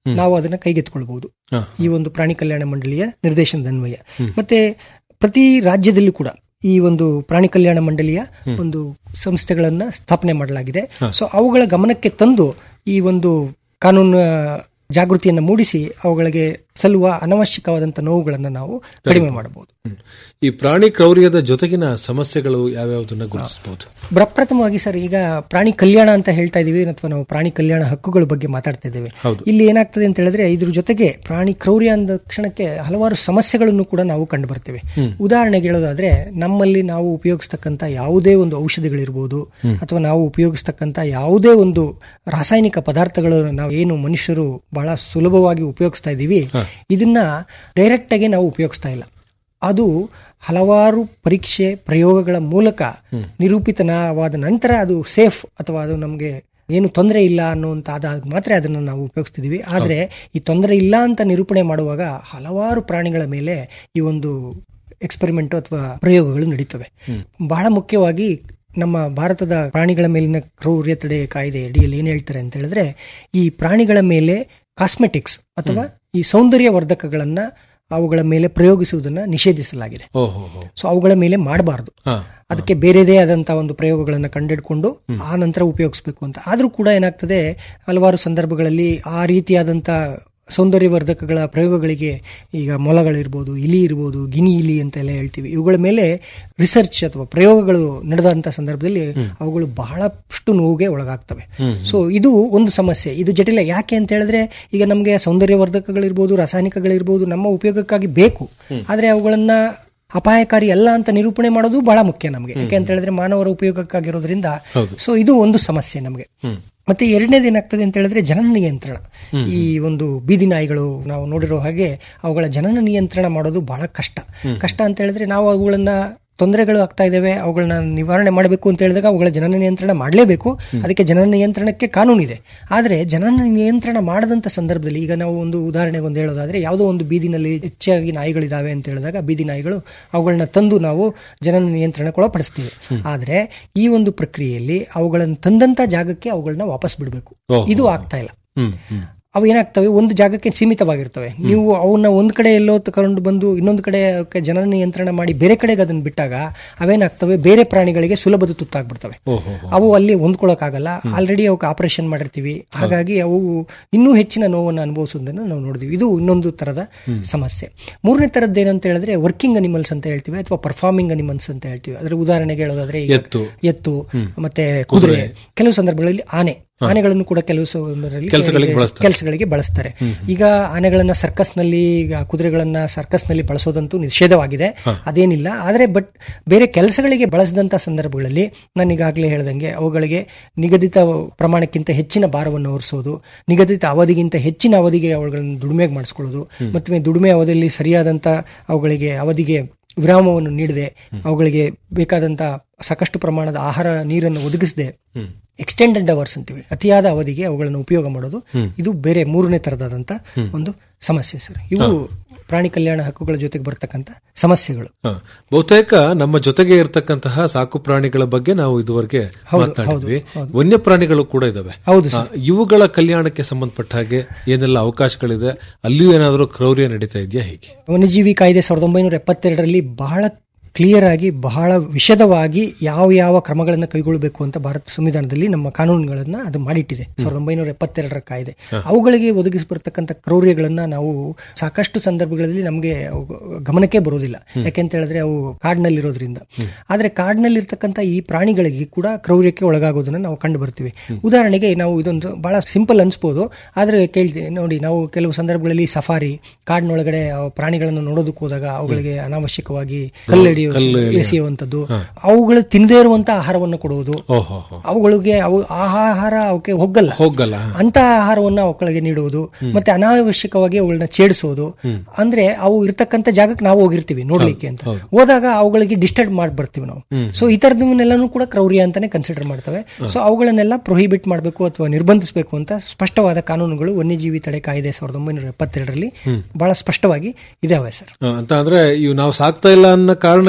[SPEAKER 15] ನಾವು ಅದನ್ನ ಕೈಗೆತ್ತಿಕೊಳ್ಬಹುದು
[SPEAKER 14] ಹಾ.
[SPEAKER 15] ಈ ಒಂದು ಪ್ರಾಣಿ ಕಲ್ಯಾಣ ಮಂಡಳಿಯ ನಿರ್ದೇಶನದನ್ವಯ ಮತ್ತೆ ಪ್ರತಿ ರಾಜ್ಯದಲ್ಲೂ ಕೂಡ ಈ ಒಂದು ಪ್ರಾಣಿ ಕಲ್ಯಾಣ ಮಂಡಳಿಯ ಒಂದು ಸಂಸ್ಥೆಗಳನ್ನ ಸ್ಥಾಪನೆ ಮಾಡಲಾಗಿದೆ ಸೊ ಅವುಗಳ ಗಮನಕ್ಕೆ ತಂದು ಈ ಒಂದು ಕಾನೂನು ಜಾಗೃತಿಯನ್ನು ಮೂಡಿಸಿ ಅವುಗಳಿಗೆ ಸಲ್ಲುವ ಅನವಶ್ಯಕವಾದಂತಹ ನೋವುಗಳನ್ನು ನಾವು ಕಡಿಮೆ ಮಾಡಬಹುದು
[SPEAKER 14] ಈ ಪ್ರಾಣಿ ಕ್ರೌರ್ಯದ ಜೊತೆಗಿನ ಸಮಸ್ಯೆಗಳು ಯಾವ್ಯಾವುದನ್ನ ಗುರುತಿಸಬಹುದು
[SPEAKER 15] ಪ್ರಪ್ರಥಮವಾಗಿ ಸರ್ ಈಗ ಪ್ರಾಣಿ ಕಲ್ಯಾಣ ಅಂತ ಹೇಳ್ತಾ ಇದೀವಿ ಅಥವಾ ನಾವು ಪ್ರಾಣಿ ಕಲ್ಯಾಣ ಹಕ್ಕುಗಳ ಬಗ್ಗೆ ಮಾತಾಡ್ತಾ ಇದ್ದೇವೆ
[SPEAKER 14] ಹೌದು.
[SPEAKER 15] ಇಲ್ಲಿ ಏನಾಗ್ತದೆ ಅಂತ ಹೇಳಿದ್ರೆ ಇದ್ರ ಜೊತೆಗೆ ಪ್ರಾಣಿ ಕ್ರೌರ್ಯ ಅಂದ ಕ್ಷಣಕ್ಕೆ ಹಲವಾರು ಸಮಸ್ಯೆಗಳನ್ನು ಕೂಡ ನಾವು ಕಂಡು ಬರ್ತೇವೆ ಉದಾಹರಣೆಗೆ ಹೇಳೋದಾದ್ರೆ ನಮ್ಮಲ್ಲಿ ನಾವು ಉಪಯೋಗಿಸ್ತಕ್ಕಂಥ ಯಾವುದೇ ಒಂದು ಔಷಧಿಗಳಿರ್ಬೋದು ಅಥವಾ ನಾವು ಉಪಯೋಗಿಸ್ತಕ್ಕಂಥ ಯಾವುದೇ ಒಂದು ರಾಸಾಯನಿಕ ಪದಾರ್ಥಗಳು ನಾವು ಏನು ಮನುಷ್ಯರು ಬಹಳ ಸುಲಭವಾಗಿ ಉಪಯೋಗಿಸ್ತಾ ಇದ್ದೀವಿ ಇದನ್ನ ಡೈರೆಕ್ಟ್ ಆಗಿ ನಾವು ಉಪಯೋಗಿಸ್ತಾ ಇಲ್ಲ ಅದು ಹಲವಾರು ಪರೀಕ್ಷೆ ಪ್ರಯೋಗಗಳ ಮೂಲಕ ನಿರೂಪಿತನವಾದ ನಂತರ ಅದು ಸೇಫ್ ಅಥವಾ ಅದು ನಮಗೆ ಏನು ತೊಂದರೆ ಇಲ್ಲ ಅನ್ನುವಂತ ಆದಾಗ ಮಾತ್ರ ಅದನ್ನು ನಾವು ಉಪಯೋಗಿಸ್ತಿದೀವಿ ಆದರೆ ಈ ತೊಂದರೆ ಇಲ್ಲ ಅಂತ ನಿರೂಪಣೆ ಮಾಡುವಾಗ ಹಲವಾರು ಪ್ರಾಣಿಗಳ ಮೇಲೆ ಈ ಒಂದು ಎಕ್ಸ್ಪೆರಿಮೆಂಟ್ ಅಥವಾ ಪ್ರಯೋಗಗಳು ನಡೀತವೆ ಬಹಳ ಮುಖ್ಯವಾಗಿ ನಮ್ಮ ಭಾರತದ ಪ್ರಾಣಿಗಳ ಮೇಲಿನ ಕ್ರೌರ್ಯ ತಡೆ ಕಾಯ್ದೆ ಅಡಿಯಲ್ಲಿ ಏನ್ ಹೇಳ್ತಾರೆ ಅಂತ ಹೇಳಿದ್ರೆ ಈ ಪ್ರಾಣಿಗಳ ಮೇಲೆ ಕಾಸ್ಮೆಟಿಕ್ಸ್ ಅಥವಾ ಈ ಸೌಂದರ್ಯ ವರ್ಧಕಗಳನ್ನ ಅವುಗಳ ಮೇಲೆ ಪ್ರಯೋಗಿಸುವುದನ್ನ ನಿಷೇಧಿಸಲಾಗಿದೆ
[SPEAKER 14] ಓಹೋ ಹೋ.
[SPEAKER 15] ಸೊ ಅವುಗಳ ಮೇಲೆ ಮಾಡಬಾರದು
[SPEAKER 14] ಹಾ.
[SPEAKER 15] ಅದಕ್ಕೆ ಬೇರೆದೇ ಆದಂತಹ ಒಂದು ಪ್ರಯೋಗಗಳನ್ನು ಕಂಡಿಡ್ಕೊಂಡು ಆ ನಂತರ ಉಪಯೋಗಿಸಬೇಕು ಅಂತ ಆದ್ರೂ ಕೂಡ ಏನಾಗ್ತದೆ ಹಲವಾರು ಸಂದರ್ಭಗಳಲ್ಲಿ ಆ ರೀತಿಯಾದಂತ ಸೌಂದರ್ಯವರ್ಧಕಗಳ ಪ್ರಯೋಗಗಳಿಗೆ ಈಗ ಮೊಲಗಳಿರ್ಬೋದು ಇಲಿ ಇರ್ಬೋದು ಗಿನಿ ಇಲಿ ಅಂತೆಲ್ಲ ಹೇಳ್ತೀವಿ ಇವುಗಳ ಮೇಲೆ ರಿಸರ್ಚ್ ಅಥವಾ ಪ್ರಯೋಗಗಳು ನಡೆದಂತ ಸಂದರ್ಭದಲ್ಲಿ ಅವುಗಳು ಬಹಳಷ್ಟು ನೋವಿಗೆ ಒಳಗಾಗ್ತವೆ ಸೊ ಇದು ಒಂದು ಸಮಸ್ಯೆ ಇದು ಜಟಿಲ ಯಾಕೆ ಅಂತ ಹೇಳಿದ್ರೆ ಈಗ ನಮಗೆ ಸೌಂದರ್ಯವರ್ಧಕಗಳಿರ್ಬೋದು ರಾಸಾಯನಿಕಗಳಿರ್ಬೋದು ನಮ್ಮ ಉಪಯೋಗಕ್ಕಾಗಿ ಬೇಕು ಆದ್ರೆ ಅವುಗಳನ್ನ ಅಪಾಯಕಾರಿ ಅಲ್ಲ ಅಂತ ನಿರೂಪಣೆ ಮಾಡೋದು ಬಹಳ ಮುಖ್ಯ ನಮಗೆ ಯಾಕೆ ಅಂತ ಹೇಳಿದ್ರೆ ಮಾನವರ ಉಪಯೋಗಕ್ಕಾಗಿರೋದ್ರಿಂದ ಸೊ ಇದು ಒಂದು ಸಮಸ್ಯೆ ನಮಗೆ ಮತ್ತೆ ಎರಡನೇದು ಏನಾಗ್ತದೆ ಅಂತ ಹೇಳಿದ್ರೆ ಜನನ ನಿಯಂತ್ರಣ ಈ ಒಂದು ಬೀದಿ ನಾಯಿಗಳು ನಾವು ನೋಡಿರೋ ಹಾಗೆ ಅವುಗಳ ಜನನ ನಿಯಂತ್ರಣ ಮಾಡೋದು ಬಹಳ ಕಷ್ಟ ಕಷ್ಟ ಅಂತ ಹೇಳಿದ್ರೆ ನಾವು ಅವುಗಳನ್ನ ತೊಂದರೆಗಳು ಆಗ್ತಾ ಇದಾವೆ ಅವುಗಳನ್ನ ನಿವಾರಣೆ ಮಾಡಬೇಕು ಅಂತ ಹೇಳಿದಾಗ ಅವುಗಳ ಜನನ ನಿಯಂತ್ರಣ ಮಾಡಲೇಬೇಕು ಅದಕ್ಕೆ ಜನನ ನಿಯಂತ್ರಣಕ್ಕೆ ಕಾನೂನಿದೆ ಆದರೆ ಜನನ ನಿಯಂತ್ರಣ ಮಾಡದಂತ ಸಂದರ್ಭದಲ್ಲಿ ಈಗ ನಾವು ಒಂದು ಉದಾಹರಣೆಗೆ ಒಂದು ಹೇಳೋದಾದ್ರೆ ಯಾವುದೋ ಒಂದು ಬೀದಿನಲ್ಲಿ ಹೆಚ್ಚಾಗಿ ನಾಯಿಗಳಿದಾವೆ ಅಂತ ಹೇಳಿದಾಗ ಬೀದಿ ನಾಯಿಗಳು ಅವುಗಳನ್ನ ತಂದು ನಾವು ಜನನ ನಿಯಂತ್ರಣಕ್ಕೆ ಒಳಪಡಿಸ್ತೀವಿ ಆದ್ರೆ ಈ ಒಂದು ಪ್ರಕ್ರಿಯೆಯಲ್ಲಿ ಅವುಗಳನ್ನು ತಂದಂತ ಜಾಗಕ್ಕೆ ಅವುಗಳನ್ನ ವಾಪಸ್ ಬಿಡಬೇಕು
[SPEAKER 14] ಓಹೋ.
[SPEAKER 15] ಇದು ಆಗ್ತಾ ಇಲ್ಲ
[SPEAKER 14] ಹ್ಮ್ ಹ್ಮ್
[SPEAKER 15] ಅವು ಏನಾಗ್ತವೆ ಒಂದು ಜಾಗಕ್ಕೆ ಸೀಮಿತವಾಗಿರ್ತವೆ ನೀವು ಅವನ್ನ ಒಂದು ಕಡೆ ಎಲ್ಲೋ ತಗೊಂಡು ಬಂದು ಇನ್ನೊಂದು ಕಡೆ ಅವಕ್ಕೆ ಜನನ ನಿಯಂತ್ರಣ ಮಾಡಿ ಬೇರೆ ಕಡೆಗೆ ಅದನ್ನ ಬಿಟ್ಟಾಗ ಅವೇನಾಗ್ತವೆ ಬೇರೆ ಪ್ರಾಣಿಗಳಿಗೆ ಸುಲಭದ ತುತ್ತಾಗ್ಬಿಡ್ತವೆ
[SPEAKER 14] ಓಹೋ ಹೋ.
[SPEAKER 15] ಅವು ಅಲ್ಲಿ ಹೊಂದ್ಕೊಳಕ್ಕಾಗಲ್ಲ ಆಲ್ರೆಡಿ ಅವಕ್ಕೆ ಆಪರೇಷನ್ ಮಾಡಿರ್ತೀವಿ ಹಾಗಾಗಿ ಅವು ಇನ್ನೂ ಹೆಚ್ಚಿನ ನೋವನ್ನು ಅನುಭವಿಸೋದನ್ನ ನಾವು ನೋಡಿದ್ವಿ ಇದು ಇನ್ನೊಂದು ತರದ ಸಮಸ್ಯೆ ಮೂರನೇ ತರದ್ದು ಏನಂತ ಹೇಳಿದ್ರೆ ವರ್ಕಿಂಗ್ ಅನಿಮಲ್ಸ್ ಅಂತ ಹೇಳ್ತೀವಿ ಅಥವಾ ಪರ್ಫಾರ್ಮಿಂಗ್ ಅನಿಮಲ್ಸ್ ಅಂತ ಹೇಳ್ತೀವಿ ಅದರ ಉದಾಹರಣೆಗೆ ಹೇಳೋದಾದ್ರೆ ಈಗ
[SPEAKER 14] ಎತ್ತು.
[SPEAKER 15] ಎತ್ತು ಮತ್ತೆ ಕುದುರೆ ಕೆಲವು ಸಂದರ್ಭಗಳಲ್ಲಿ ಆನೆ ಆನೆಗಳನ್ನು ಕೂಡ ಕೆಲವು ಸಂದರ್ಭದಲ್ಲಿ
[SPEAKER 14] ಕೆಲ್ಸಗಳಿಗೆ ಬಳಸ್ತಾರೆ.
[SPEAKER 15] ಕೆಲಸಗಳಿಗೆ ಬಳಸ್ತಾರೆ ಈಗ ಆನೆಗಳನ್ನ ಸರ್ಕಸ್ ನಲ್ಲಿ ಈಗ ಕುದುರೆಗಳನ್ನ ಸರ್ಕಸ್ ನಲ್ಲಿ ಬಳಸೋದಂತೂ ನಿಷೇಧವಾಗಿದೆ ಅದೇನಿಲ್ಲ ಆದ್ರೆ ಬಟ್ ಬೇರೆ ಕೆಲಸಗಳಿಗೆ ಬಳಸಿದಂತ ಸಂದರ್ಭಗಳಲ್ಲಿ ನಾನು ಈಗಾಗಲೇ ಹೇಳ್ದಂಗೆ ಅವುಗಳಿಗೆ ನಿಗದಿತ ಪ್ರಮಾಣಕ್ಕಿಂತ ಹೆಚ್ಚಿನ ಭಾರವನ್ನು ಹೊರಿಸೋದು ನಿಗದಿತ ಅವಧಿಗಿಂತ ಹೆಚ್ಚಿನ ಅವಧಿಗೆ ಅವುಗಳನ್ನು ದುಡಿಮೆಗೆ ಮಾಡಿಸ್ಕೊಳ್ಳೋದು ಮತ್ತೆ ದುಡಿಮೆ ಅವಧಿಯಲ್ಲಿ ಸರಿಯಾದಂತ ಅವುಗಳಿಗೆ ಅವಧಿಗೆ ವಿರಾಮವನ್ನು ನೀಡದೆ ಅವುಗಳಿಗೆ ಬೇಕಾದಂತ ಸಾಕಷ್ಟು ಪ್ರಮಾಣದ ಆಹಾರ ನೀರನ್ನು ಒದಗಿಸದೆ ಎಕ್ಸ್ಟೆಂಡೆಡ್ ಅವರ್ಸ್ ಅಂತೀವಿ ಅತಿಯಾದ ಅವಧಿಗೆ ಅವುಗಳನ್ನು ಉಪಯೋಗ ಮಾಡೋದು ಇದು ಬೇರೆ ಮೂರನೇ ತರದಾದಂತ ಒಂದು ಸಮಸ್ಯೆ ಸರ್ ಇವು ಪ್ರಾಣಿ ಕಲ್ಯಾಣ ಹಕ್ಕುಗಳ ಜೊತೆಗೆ ಬರ್ತಕ್ಕಂಥ ಸಮಸ್ಯೆಗಳು
[SPEAKER 14] ಹ. ಬಹುತೇಕ ನಮ್ಮ ಜೊತೆಗೆ ಇರತಕ್ಕಂತಹ ಸಾಕು ಪ್ರಾಣಿಗಳ ಬಗ್ಗೆ ನಾವು ಇದುವರೆಗೆ
[SPEAKER 15] ಹೌದು,
[SPEAKER 14] ಮಾತನಾಡಿದ್ವಿ
[SPEAKER 15] ಹೌದು, ಹೌದು.
[SPEAKER 14] ವನ್ಯ ಪ್ರಾಣಿಗಳು ಕೂಡ ಇದಾವೆ
[SPEAKER 15] ಹೌದು
[SPEAKER 14] ಹ, ಇವುಗಳ ಕಲ್ಯಾಣಕ್ಕೆ ಸಂಬಂಧಪಟ್ಟ ಹಾಗೆ ಏನೆಲ್ಲ ಅವಕಾಶಗಳಿದೆ ಅಲ್ಲಿಯೂ ಏನಾದರೂ ಕ್ರೌರ್ಯ ನಡೀತಾ ಇದೆಯಾ ಹೇಗೆ
[SPEAKER 15] ವನ್ಯಜೀವಿ ಕಾಯ್ದೆ ಸಾವಿರದ ಒಂಬೈನೂರ ಎಪ್ಪತ್ತೆರಡರಲ್ಲಿ ಬಹಳ ಕ್ಲಿಯರ್ ಆಗಿ ಬಹಳ ವಿಶದವಾಗಿ ಯಾವ ಯಾವ ಕ್ರಮಗಳನ್ನು ಕೈಗೊಳ್ಳಬೇಕು ಅಂತ ಭಾರತ ಸಂವಿಧಾನದಲ್ಲಿ ನಮ್ಮ ಕಾನೂನುಗಳನ್ನ ಅದು ಮಾಡಿಟ್ಟಿದೆ ಸಾವಿರದ ಒಂಬೈನೂರ ಎಪ್ಪತ್ತೆರಡರ ಕಾಯ್ದೆ ಅವುಗಳಿಗೆ ಒದಗಿಸಿ ಬರ್ತಕ್ಕಂಥ ಕ್ರೌರ್ಯಗಳನ್ನ ನಾವು ಸಾಕಷ್ಟು ಸಂದರ್ಭಗಳಲ್ಲಿ ನಮಗೆ ಅವು ಗಮನಕ್ಕೆ ಬರೋದಿಲ್ಲ ಯಾಕೆಂತ ಹೇಳಿದ್ರೆ ಅವು ಕಾಡಿನಲ್ಲಿರೋದ್ರಿಂದ ಆದ್ರೆ ಕಾಡಿನಲ್ಲಿರ್ತಕ್ಕಂಥ ಈ ಪ್ರಾಣಿಗಳಿಗೆ ಕೂಡ ಕ್ರೌರ್ಯಕ್ಕೆ ಒಳಗಾಗೋದನ್ನ ನಾವು ಕಂಡು ಬರ್ತೀವಿ ಉದಾಹರಣೆಗೆ ನಾವು ಇದೊಂದು ಬಹಳ ಸಿಂಪಲ್ ಅನ್ಸ್ಬೋದು ಆದ್ರೆ ಕೇಳ್ತೀವಿ ನೋಡಿ ನಾವು ಕೆಲವು ಸಂದರ್ಭಗಳಲ್ಲಿ ಸಫಾರಿ ಕಾಡಿನೊಳಗಡೆ ಆ ಪ್ರಾಣಿಗಳನ್ನು ನೋಡೋದಕ್ಕೆ ಹೋದಾಗ ಅವುಗಳಿಗೆ ಅನಾವಶ್ಯಕವಾಗಿ ಕಲ್ಲೆಡಿ
[SPEAKER 14] ಕಲ್ಲು ಎಳೆಯ-
[SPEAKER 15] ಎಸೆಯುವಂಥದ್ದು ಅವುಗಳು ತಿನ್ನದೇ ಇರುವಂತ ಆಹಾರವನ್ನು ಕೊಡುವುದು
[SPEAKER 14] ಓಹೋ ಹೋ.
[SPEAKER 15] ಅವುಗಳಿಗೆ ಅವು ಆ ಆಹಾರ ಅವಕ್ಕೆ ಹೋಗಲ್ಲ
[SPEAKER 14] ಹೋಗಲ್ಲ
[SPEAKER 15] ಅಂತ ಆಹಾರವನ್ನ ಅವುಗಳಿಗೆ ನೀಡುವುದು ಮತ್ತೆ ಅನಾವಶ್ಯಕವಾಗಿ ಅವುಗಳನ್ನ ಛೇಡಿಸೋದು ಅಂದ್ರೆ ಅವು ಇರ್ತಕ್ಕಂಥ ಜಾಗಕ್ಕೆ ನಾವು ಹೋಗಿರ್ತೀವಿ ನೋಡ್ಲಿಕ್ಕೆ ಅಂತ ಹೋದಾಗ ಅವುಗಳಿಗೆ ಡಿಸ್ಟರ್ಬ್ ಮಾಡಿ ಬರ್ತೀವಿ ನಾವು ಸೊ ಈ ತರದನ್ನೆಲ್ಲನೂ ಕೂಡ ಕ್ರೌರ್ಯ ಅಂತಾನೆ ಕನ್ಸಿಡರ್ ಮಾಡ್ತವೆ ಸೊ ಅವುಗಳನ್ನೆಲ್ಲ ಪ್ರೊಹಿಬಿಟ್ ಮಾಡಬೇಕು ಅಥವಾ ನಿರ್ಬಂಧಿಸಬೇಕು ಅಂತ ಸ್ಪಷ್ಟವಾದ ಕಾನೂನುಗಳು ವನ್ಯಜೀವಿ ತಡೆ ಕಾಯ್ದೆ ಸಾವಿರದ ಒಂಬೈನೂರ ಎಪ್ಪತ್ತೆರಡರಲ್ಲಿ ಬಹಳ ಸ್ಪಷ್ಟವಾಗಿ ಇದಾವೆ ಸರ್
[SPEAKER 14] ಹ, ಅಂತ ಅಂದ್ರೆ ಇವು ನಾವು ಸಾಕ್ತಾ ಇಲ್ಲ ಅನ್ನೋ ಕಾರಣಕ್ಕೆ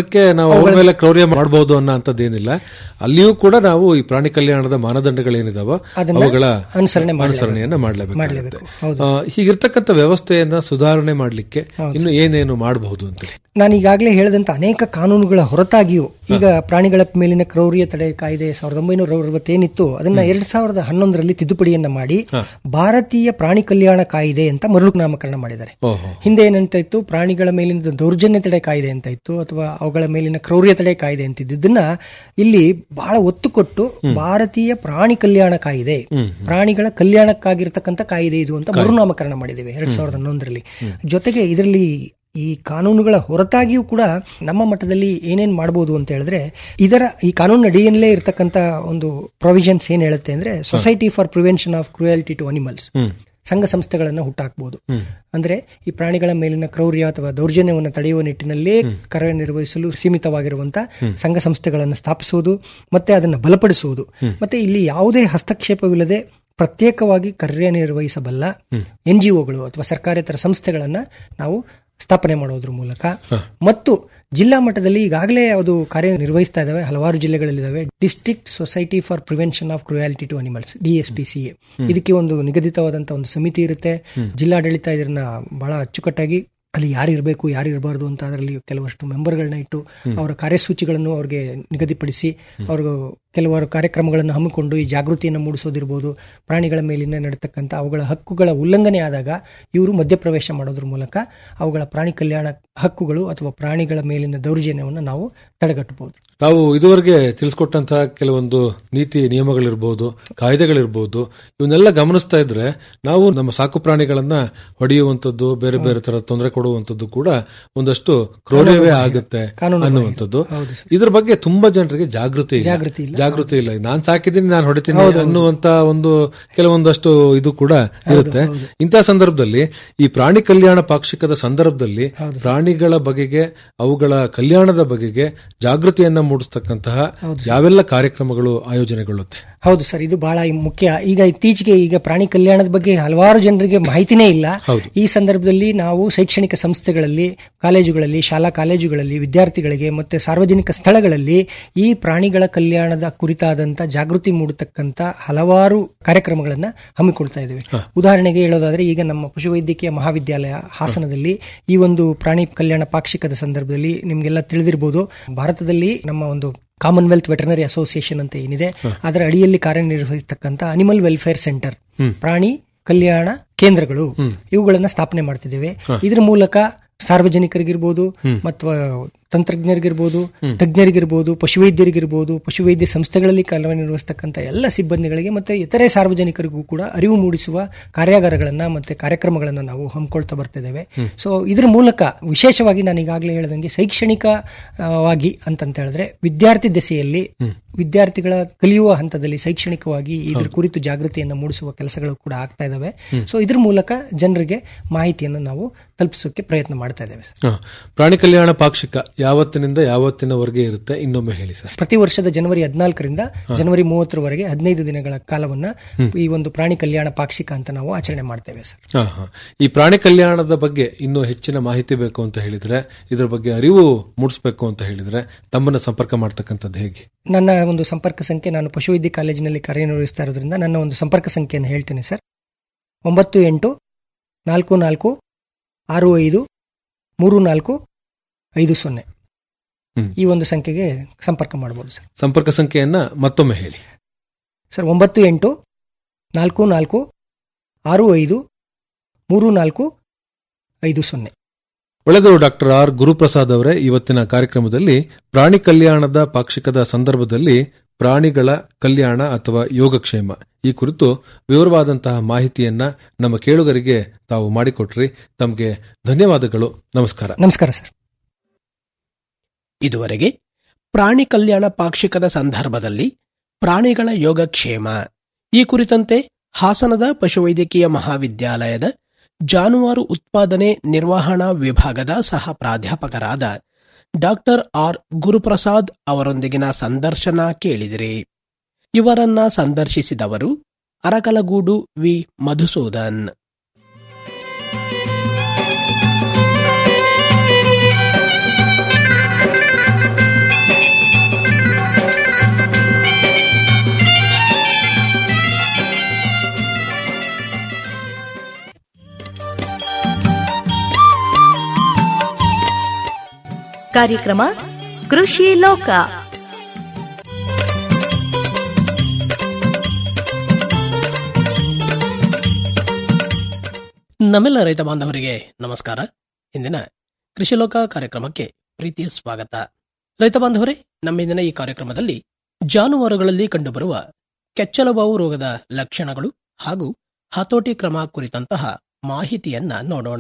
[SPEAKER 14] ಮಾತ್ರಕ್ಕೆ ನಾವು ಅವ್ರ ಮೇಲೆ ಕ್ರೌರ್ಯ ಮಾಡಬಹುದು ಅನ್ನೋ ಅಂತದ್ದೇನಿಲ್ಲ ಅಲ್ಲಿಯೂ ಕೂಡ ನಾವು ಈ ಪ್ರಾಣಿ ಕಲ್ಯಾಣದ ಮಾನದಂಡಗಳೇನಿದಾವೋ
[SPEAKER 15] ಅದನ್ನ
[SPEAKER 14] ಅವುಗಳ
[SPEAKER 15] ಅನುಸರಣೆ ಮಾಡ್ಲೇಬೇಕು.
[SPEAKER 14] ಅನುಸರಣೆಯನ್ನ
[SPEAKER 15] ಮಾಡ್ಲೇಬೇಕು.
[SPEAKER 14] ಮಾಡಲೇಬೇಕು
[SPEAKER 15] ಹೌದು.
[SPEAKER 14] ಹೀಗಿರ್ತಕ್ಕಂಥ ವ್ಯವಸ್ಥೆಯನ್ನ ಸುಧಾರಣೆ ಮಾಡಲಿಕ್ಕೆ ಇನ್ನು ಏನೇನು ಮಾಡಬಹುದು ಅಂತ
[SPEAKER 15] ನಾನು ಈಗಾಗಲೇ ಹೇಳಿದಂತ ಅನೇಕ ಕಾನೂನುಗಳ ಹೊರತಾಗಿಯೂ ಈಗ ಪ್ರಾಣಿಗಳ ಮೇಲಿನ ಕ್ರೌರ್ಯ ತಡೆ ಕಾಯ್ದೆ ಸಾವಿರದ ಒಂಬೈನೂರ ಅರವತ್ತೇನಿತ್ತು ಅದನ್ನ ಎರಡ್ ಸಾವಿರದ ಹನ್ನೊಂದರಲ್ಲಿ ತಿದ್ದುಪಡಿಯನ್ನ ಮಾಡಿ ಭಾರತೀಯ ಪ್ರಾಣಿ ಕಲ್ಯಾಣ ಕಾಯ್ದೆ ಅಂತ ಮರು ನಾಮಕರಣ ಮಾಡಿದ್ದಾರೆ
[SPEAKER 14] ಓಹೋ
[SPEAKER 15] ಹಿಂದೆ ಏನಂತ ಇತ್ತು ಪ್ರಾಣಿಗಳ ಮೇಲಿನ ದೌರ್ಜನ್ಯ ತಡೆ ಕಾಯ್ದೆ ಅಂತ ಇತ್ತು ಅಥವಾ ಅವುಗಳ ಮೇಲಿನ ಕ್ರೌರ್ಯ ತಡೆ ಕಾಯ್ದೆ ಅಂತ ಇದ್ದನ್ನ ಇಲ್ಲಿ ಬಹಳ ಒತ್ತು ಕೊಟ್ಟು ಭಾರತೀಯ ಪ್ರಾಣಿ ಕಲ್ಯಾಣ ಕಾಯ್ದೆ ಪ್ರಾಣಿಗಳ ಕಲ್ಯಾಣಕ್ಕಾಗಿರ್ತಕ್ಕಂಥ ಕಾಯ್ದೆ ಇದು ಅಂತ ಮರುನಾಮಕರಣ ಮಾಡಿದ್ದೇವೆ ಎರಡ್ ಸಾವಿರದ ಹನ್ನೊಂದರಲ್ಲಿ ಜೊತೆಗೆ ಇದರಲ್ಲಿ ಈ ಕಾನೂನುಗಳ ಹೊರತಾಗಿಯೂ ಕೂಡ ನಮ್ಮ ಮಟ್ಟದಲ್ಲಿ ಏನೇನ್ ಮಾಡಬಹುದು ಅಂತ ಹೇಳಿದ್ರೆ ಇದರ ಈ ಕಾನೂನು ಅಡಿಯಲ್ಲೇ ಇರತಕ್ಕಂತ ಒಂದು ಪ್ರೊವಿಷನ್ಸ್ ಏನ್ ಹೇಳುತ್ತೆ ಅಂದ್ರೆ society for prevention of cruelty to animals ಸಂಘ ಸಂಸ್ಥೆಗಳನ್ನು ಹುಟ್ಟಾಕಬಹುದು ಅಂದ್ರೆ ಈ ಪ್ರಾಣಿಗಳ ಮೇಲಿನ ಕ್ರೌರ್ಯ ಅಥವಾ ದೌರ್ಜನ್ಯವನ್ನು ತಡೆಯುವ ನಿಟ್ಟಿನಲ್ಲೇ ಕಾರ್ಯನಿರ್ವಹಿಸಲು ಸೀಮಿತವಾಗಿರುವಂತಹ ಸಂಘ ಸಂಸ್ಥೆಗಳನ್ನು ಸ್ಥಾಪಿಸುವುದು ಮತ್ತೆ ಅದನ್ನು ಬಲಪಡಿಸುವುದು ಮತ್ತೆ ಇಲ್ಲಿ ಯಾವುದೇ ಹಸ್ತಕ್ಷೇಪವಿಲ್ಲದೆ ಪ್ರತ್ಯೇಕವಾಗಿ ಕಾರ್ಯನಿರ್ವಹಿಸಬಲ್ಲ ಎನ್ ಜಿ ಒಗಳು ಅಥವಾ ಸರ್ಕಾರೇತರ ಸಂಸ್ಥೆಗಳನ್ನ ನಾವು ಸ್ಥಾಪನೆ ಮಾಡೋದ್ರ ಮೂಲಕ ಮತ್ತು ಜಿಲ್ಲಾ ಮಟ್ಟದಲ್ಲಿ ಈಗಾಗಲೇ ಅದು ಕಾರ್ಯನಿರ್ವಹಿಸ್ತಾ ಇದಾವೆ ಹಲವಾರು ಜಿಲ್ಲೆಗಳಲ್ಲಿದ್ದಾವೆ district society for prevention of cruelty to animals DSPCA ಇದಕ್ಕೆ ಒಂದು ನಿಗದಿತವಾದಂತಹ ಒಂದು ಸಮಿತಿ ಇರುತ್ತೆ ಜಿಲ್ಲಾಡಳಿತ ಇದನ್ನ ಬಹಳ ಅಚ್ಚುಕಟ್ಟಾಗಿ ಅಲ್ಲಿ ಯಾರು ಇರಬೇಕು ಯಾರು ಇರಬಾರ್ದು ಅಂತ ಅದರಲ್ಲಿ ಕೆಲವಷ್ಟು ಮೆಂಬರ್ಗಳನ್ನ ಇಟ್ಟು ಅವರ ಕಾರ್ಯಸೂಚಿಗಳನ್ನು ಅವ್ರಿಗೆ ನಿಗದಿಪಡಿಸಿ ಅವ್ರಿಗೆ ಕೆಲವಾರು ಕಾರ್ಯಕ್ರಮಗಳನ್ನು ಹಮ್ಮಿಕೊಂಡು ಈ ಜಾಗೃತಿಯನ್ನು ಮೂಡಿಸೋದಿರ್ಬೋದು ಪ್ರಾಣಿಗಳ ಮೇಲಿನ ನಡೀತಕ್ಕಂಥ ಅವುಗಳ ಹಕ್ಕುಗಳ ಉಲ್ಲಂಘನೆ ಆದಾಗ ಇವರು ಮಧ್ಯಪ್ರವೇಶ ಮಾಡೋದ್ರ ಮೂಲಕ ಅವುಗಳ ಪ್ರಾಣಿ ಕಲ್ಯಾಣ ಹಕ್ಕುಗಳು ಅಥವಾ ಪ್ರಾಣಿಗಳ ಮೇಲಿನ ದೌರ್ಜನ್ಯವನ್ನು ನಾವು ತಡೆಗಟ್ಟಬಹುದು
[SPEAKER 14] ತಾವು ಇದುವರೆಗೆ ತಿಳಿಸ್ಕೊಟ್ಟಂತಹ ಕೆಲವೊಂದು ನೀತಿ ನಿಯಮಗಳಿರ್ಬೋದು ಕಾಯ್ದೆಗಳಿರ್ಬೋದು ಇವನ್ನೆಲ್ಲ ಗಮನಿಸ್ತಾ ಇದ್ರೆ ನಾವು ನಮ್ಮ ಸಾಕು ಪ್ರಾಣಿಗಳನ್ನ ಹೊಡೆಯುವಂತದ್ದು ಬೇರೆ ಬೇರೆ ತರ ತೊಂದರೆ ಕೊಡುವಂತದ್ದು ಕೂಡ ಒಂದಷ್ಟು ಕ್ರೌರ್ಯವೇ ಆಗುತ್ತೆ ಅನ್ನುವಂಥದ್ದು ಇದ್ರ ಬಗ್ಗೆ ತುಂಬಾ ಜನರಿಗೆ ಜಾಗೃತಿ ಇಲ್ಲ.
[SPEAKER 15] ಜಾಗೃತಿ ಇಲ್ಲ.
[SPEAKER 14] ಜಾಗೃತಿ ಇಲ್ಲ ನಾನ್ ಸಾಕಿದ್ದೀನಿ ನಾನು ಹೊಡಿತೀನಿ ಅನ್ನುವಂತ ಒಂದು ಕೆಲವೊಂದಷ್ಟು ಇದು ಕೂಡ ಇರುತ್ತೆ ಇಂತಹ ಸಂದರ್ಭದಲ್ಲಿ ಈ ಪ್ರಾಣಿ ಕಲ್ಯಾಣ ಪಾಕ್ಷಿಕದ ಸಂದರ್ಭದಲ್ಲಿ ಪ್ರಾಣಿಗಳ ಬಗೆಗೆ ಅವುಗಳ ಕಲ್ಯಾಣದ ಬಗೆಗೆ ಜಾಗೃತಿಯನ್ನ ಮೂಡಿಸ್ತಕ್ಕಂತಹ ಯಾವೆಲ್ಲ ಕಾರ್ಯಕ್ರಮಗಳು ಆಯೋಜನೆಗೊಳ್ಳುತ್ತೆ
[SPEAKER 15] ಹೌದು ಸರ್ ಇದು ಬಹಳ ಮುಖ್ಯ ಈಗ ಇತ್ತೀಚೆಗೆ ಈಗ ಪ್ರಾಣಿ ಕಲ್ಯಾಣದ ಬಗ್ಗೆ ಹಲವಾರು ಜನರಿಗೆ ಮಾಹಿತಿನೇ ಇಲ್ಲ ಈ ಸಂದರ್ಭದಲ್ಲಿ ನಾವು ಶೈಕ್ಷಣಿಕ ಸಂಸ್ಥೆಗಳಲ್ಲಿ ಕಾಲೇಜುಗಳಲ್ಲಿ ಶಾಲಾ ಕಾಲೇಜುಗಳಲ್ಲಿ ವಿದ್ಯಾರ್ಥಿಗಳಿಗೆ ಮತ್ತೆ ಸಾರ್ವಜನಿಕ ಸ್ಥಳಗಳಲ್ಲಿ ಈ ಪ್ರಾಣಿಗಳ ಕಲ್ಯಾಣದ ಕುರಿತಾದಂತ ಜಾಗೃತಿ ಮೂಡತಕ್ಕಂತ ಹಲವಾರು ಕಾರ್ಯಕ್ರಮಗಳನ್ನ ಹಮ್ಮಿಕೊಳ್ತಾ ಇದ್ದೇವೆ ಉದಾಹರಣೆಗೆ ಹೇಳೋದಾದ್ರೆ ಈಗ ನಮ್ಮ ಪಶುವೈದ್ಯಕೀಯ ಮಹಾವಿದ್ಯಾಲಯ ಹಾಸನದಲ್ಲಿ ಈ ಒಂದು ಪ್ರಾಣಿ ಕಲ್ಯಾಣ ಪಾಕ್ಷಿಕದ ಸಂದರ್ಭದಲ್ಲಿ ನಿಮ್ಗೆಲ್ಲ ತಿಳಿದಿರಬಹುದು ಭಾರತದಲ್ಲಿ ನಮ್ಮ ಒಂದು ಕಾಮನ್ವೆಲ್ತ್ ವೆಟರ್ನರಿ ಅಸೋಸಿಯೇಷನ್ ಅಂತ ಏನಿದೆ ಅದರ ಅಡಿಯಲ್ಲಿ ಕಾರ್ಯನಿರ್ವಹಿಸತಕ್ಕಂತ ಅನಿಮಲ್ ವೆಲ್ಫೇರ್ ಸೆಂಟರ್ ಪ್ರಾಣಿ ಕಲ್ಯಾಣ ಕೇಂದ್ರಗಳು ಇವುಗಳನ್ನ ಸ್ಥಾಪನೆ ಮಾಡ್ತಿದ್ದೇವೆ ಇದ್ರ ಮೂಲಕ ಸಾರ್ವಜನಿಕರಿಗಿರ್ಬೋದು ಮತ್ತು ತಂತ್ರಜ್ಞರಿಗಿರ್ಬೋದು ತಜ್ಞರಿಗಿರ್ಬೋದು ಪಶುವೈದ್ಯರಿಗಿರ್ಬೋದು ಪಶುವೈದ್ಯ ಸಂಸ್ಥೆಗಳಲ್ಲಿ ಕಾರ್ಯನಿರ್ವಹಿಸತಕ್ಕಂಥ ಎಲ್ಲ ಸಿಬ್ಬಂದಿಗಳಿಗೆ ಮತ್ತೆ ಇತರೆ ಸಾರ್ವಜನಿಕರಿಗೂ ಕೂಡ ಅರಿವು ಮೂಡಿಸುವ ಕಾರ್ಯಾಗಾರಗಳನ್ನ ಮತ್ತೆ ಕಾರ್ಯಕ್ರಮಗಳನ್ನ ನಾವು ಹಮ್ಮಿಕೊಳ್ತಾ ಬರ್ತಿದ್ದೇವೆ ಸೊ ಇದ್ರ ಮೂಲಕ ವಿಶೇಷವಾಗಿ ನಾನು ಈಗಾಗಲೇ ಹೇಳಿದಂಗೆ ಶೈಕ್ಷಣಿಕವಾಗಿ ಅಂತಂತ ಹೇಳಿದ್ರೆ ವಿದ್ಯಾರ್ಥಿ ದೆಸೆಯಲ್ಲಿ ವಿದ್ಯಾರ್ಥಿಗಳ ಕಲಿಯುವ ಹಂತದಲ್ಲಿ ಶೈಕ್ಷಣಿಕವಾಗಿ ಇದ್ರ ಕುರಿತು ಜಾಗೃತಿಯನ್ನು ಮೂಡಿಸುವ ಕೆಲಸಗಳು ಕೂಡ ಆಗ್ತಾ ಇದಾವೆ ಸೊ ಇದ್ರ ಮೂಲಕ ಜನರಿಗೆ ಮಾಹಿತಿಯನ್ನು ನಾವು ತಲುಪಿಸೋಕೆ ಪ್ರಯತ್ನ ಮಾಡ್ತಾ ಇದ್ದೇವೆ
[SPEAKER 14] ಹ. ಪ್ರಾಣಿ ಕಲ್ಯಾಣ ಪಾಕ್ಷಿಕ ಯಾವತ್ತಿನಿಂದ ಯಾವತ್ತಿನವರೆಗೆ ಇರುತ್ತೆ ಇನ್ನೊಮ್ಮೆ ಹೇಳಿ ಸರ್
[SPEAKER 15] ಪ್ರತಿ ವರ್ಷದ ಜನವರಿ ಹದಿನಾಲ್ಕರಿಂದ ಜನವರಿ ಮೂವತ್ತರವರೆಗೆ ಹದಿನೈದು ದಿನಗಳ ಕಾಲವನ್ನ ಈ ಒಂದು ಪ್ರಾಣಿ ಕಲ್ಯಾಣ ಪಾಕ್ಷಿಕ ಅಂತ ನಾವು ಆಚರಣೆ ಮಾಡ್ತೇವೆ ಸರ್
[SPEAKER 14] ಹ, ಹ. ಈ ಪ್ರಾಣಿ ಕಲ್ಯಾಣದ ಬಗ್ಗೆ ಇನ್ನೂ ಹೆಚ್ಚಿನ ಮಾಹಿತಿ ಬೇಕು ಅಂತ ಹೇಳಿದ್ರೆ ಇದ್ರ ಬಗ್ಗೆ ಅರಿವು ಮೂಡಿಸಬೇಕು ಅಂತ ಹೇಳಿದ್ರೆ ತಮ್ಮನ್ನ ಸಂಪರ್ಕ ಮಾಡ್ತಕ್ಕಂಥದ್ದು ಹೇಗೆ
[SPEAKER 15] ನನ್ನ ಒಂದು ಸಂಪರ್ಕ ಸಂಖ್ಯೆ ನಾನು ಪಶುವೈದ್ಯ ಕಾಲೇಜಿನಲ್ಲಿ ಕಾರ್ಯನಿರ್ವಹಿಸ್ತಾ ಇರೋದ್ರಿಂದ ನನ್ನ ಒಂದು ಸಂಪರ್ಕ ಸಂಖ್ಯೆಯನ್ನು ಹೇಳ್ತೇನೆ ಸರ್ ಒಂಬತ್ತು ಎಂಟು ನಾಲ್ಕು ನಾಲ್ಕು ಆರು ಐದು ಮೂರು ನಾಲ್ಕು ಐದು ಸೊನ್ನೆ ಈ ಒಂದು ಸಂಖ್ಯೆಗೆ ಸಂಪರ್ಕ ಮಾಡಬಹುದು ಸರ್
[SPEAKER 14] ಸಂಪರ್ಕ ಸಂಖ್ಯೆಯನ್ನ ಮತ್ತೊಮ್ಮೆ ಹೇಳಿ
[SPEAKER 15] ಸರ್ ಒಂಬತ್ತು ಎಂಟು ನಾಲ್ಕು ನಾಲ್ಕು ಆರು ಐದು ಮೂರು ನಾಲ್ಕು ಐದು ಸೊನ್ನೆ
[SPEAKER 14] ಒಳ್ಳೆದು ಡಾಕ್ಟರ್ ಆರ್ ಗುರುಪ್ರಸಾದ್ ಅವರೇ ಇವತ್ತಿನ ಕಾರ್ಯಕ್ರಮದಲ್ಲಿ ಪ್ರಾಣಿ ಕಲ್ಯಾಣದ ಪಾಕ್ಷಿಕದ ಸಂದರ್ಭದಲ್ಲಿ ಪ್ರಾಣಿಗಳ ಕಲ್ಯಾಣ ಅಥವಾ ಯೋಗಕ್ಷೇಮ ಈ ಕುರಿತು ವಿವರವಾದಂತಹ ಮಾಹಿತಿಯನ್ನ ನಮ್ಮ ಕೇಳುಗರಿಗೆ ತಾವು ಮಾಡಿಕೊಟ್ರಿ ತಮಗೆ ಧನ್ಯವಾದಗಳು ನಮಸ್ಕಾರ
[SPEAKER 15] ನಮಸ್ಕಾರ ಸರ್
[SPEAKER 13] ಇದುವರೆಗೆ ಪ್ರಾಣಿ ಕಲ್ಯಾಣ ಪಾಕ್ಷಿಕದ ಸಂದರ್ಭದಲ್ಲಿ ಪ್ರಾಣಿಗಳ ಯೋಗಕ್ಷೇಮ ಈ ಕುರಿತಂತೆ ಹಾಸನದ ಪಶುವೈದ್ಯಕೀಯ ಮಹಾವಿದ್ಯಾಲಯದ ಜಾನುವಾರು ಉತ್ಪಾದನೆ ನಿರ್ವಹಣಾ ವಿಭಾಗದ ಸಹ ಪ್ರಾಧ್ಯಾಪಕರಾದ ಡಾಕ್ಟರ್ ಆರ್ ಗುರುಪ್ರಸಾದ್ ಅವರೊಂದಿಗಿನ ಸಂದರ್ಶನ ಕೇಳಿದಿರಿ ಇವರನ್ನ ಸಂದರ್ಶಿಸಿದವರು ಅರಕಲಗೂಡು ವಿ ಮಧುಸೂದನ್
[SPEAKER 6] ಕಾರ್ಯಕ್ರಮ ಕೃಷಿ ಲೋಕ
[SPEAKER 13] ನಮ್ಮೆಲ್ಲ ರೈತ ಬಾಂಧವರಿಗೆ ನಮಸ್ಕಾರ ಇಂದಿನ ಕೃಷಿಲೋಕ ಕಾರ್ಯಕ್ರಮಕ್ಕೆ ಪ್ರೀತಿಯ ಸ್ವಾಗತ ರೈತ ಬಾಂಧವರೇ ನಮ್ಮಿಂದಿನ ಈ ಕಾರ್ಯಕ್ರಮದಲ್ಲಿ ಜಾನುವಾರುಗಳಲ್ಲಿ ಕಂಡುಬರುವ ಕೆಚ್ಚಲುಬಾವು ರೋಗದ ಲಕ್ಷಣಗಳು ಹಾಗೂ ಹತೋಟಿ ಕ್ರಮ ಕುರಿತಂತಹ ಮಾಹಿತಿಯನ್ನ ನೋಡೋಣ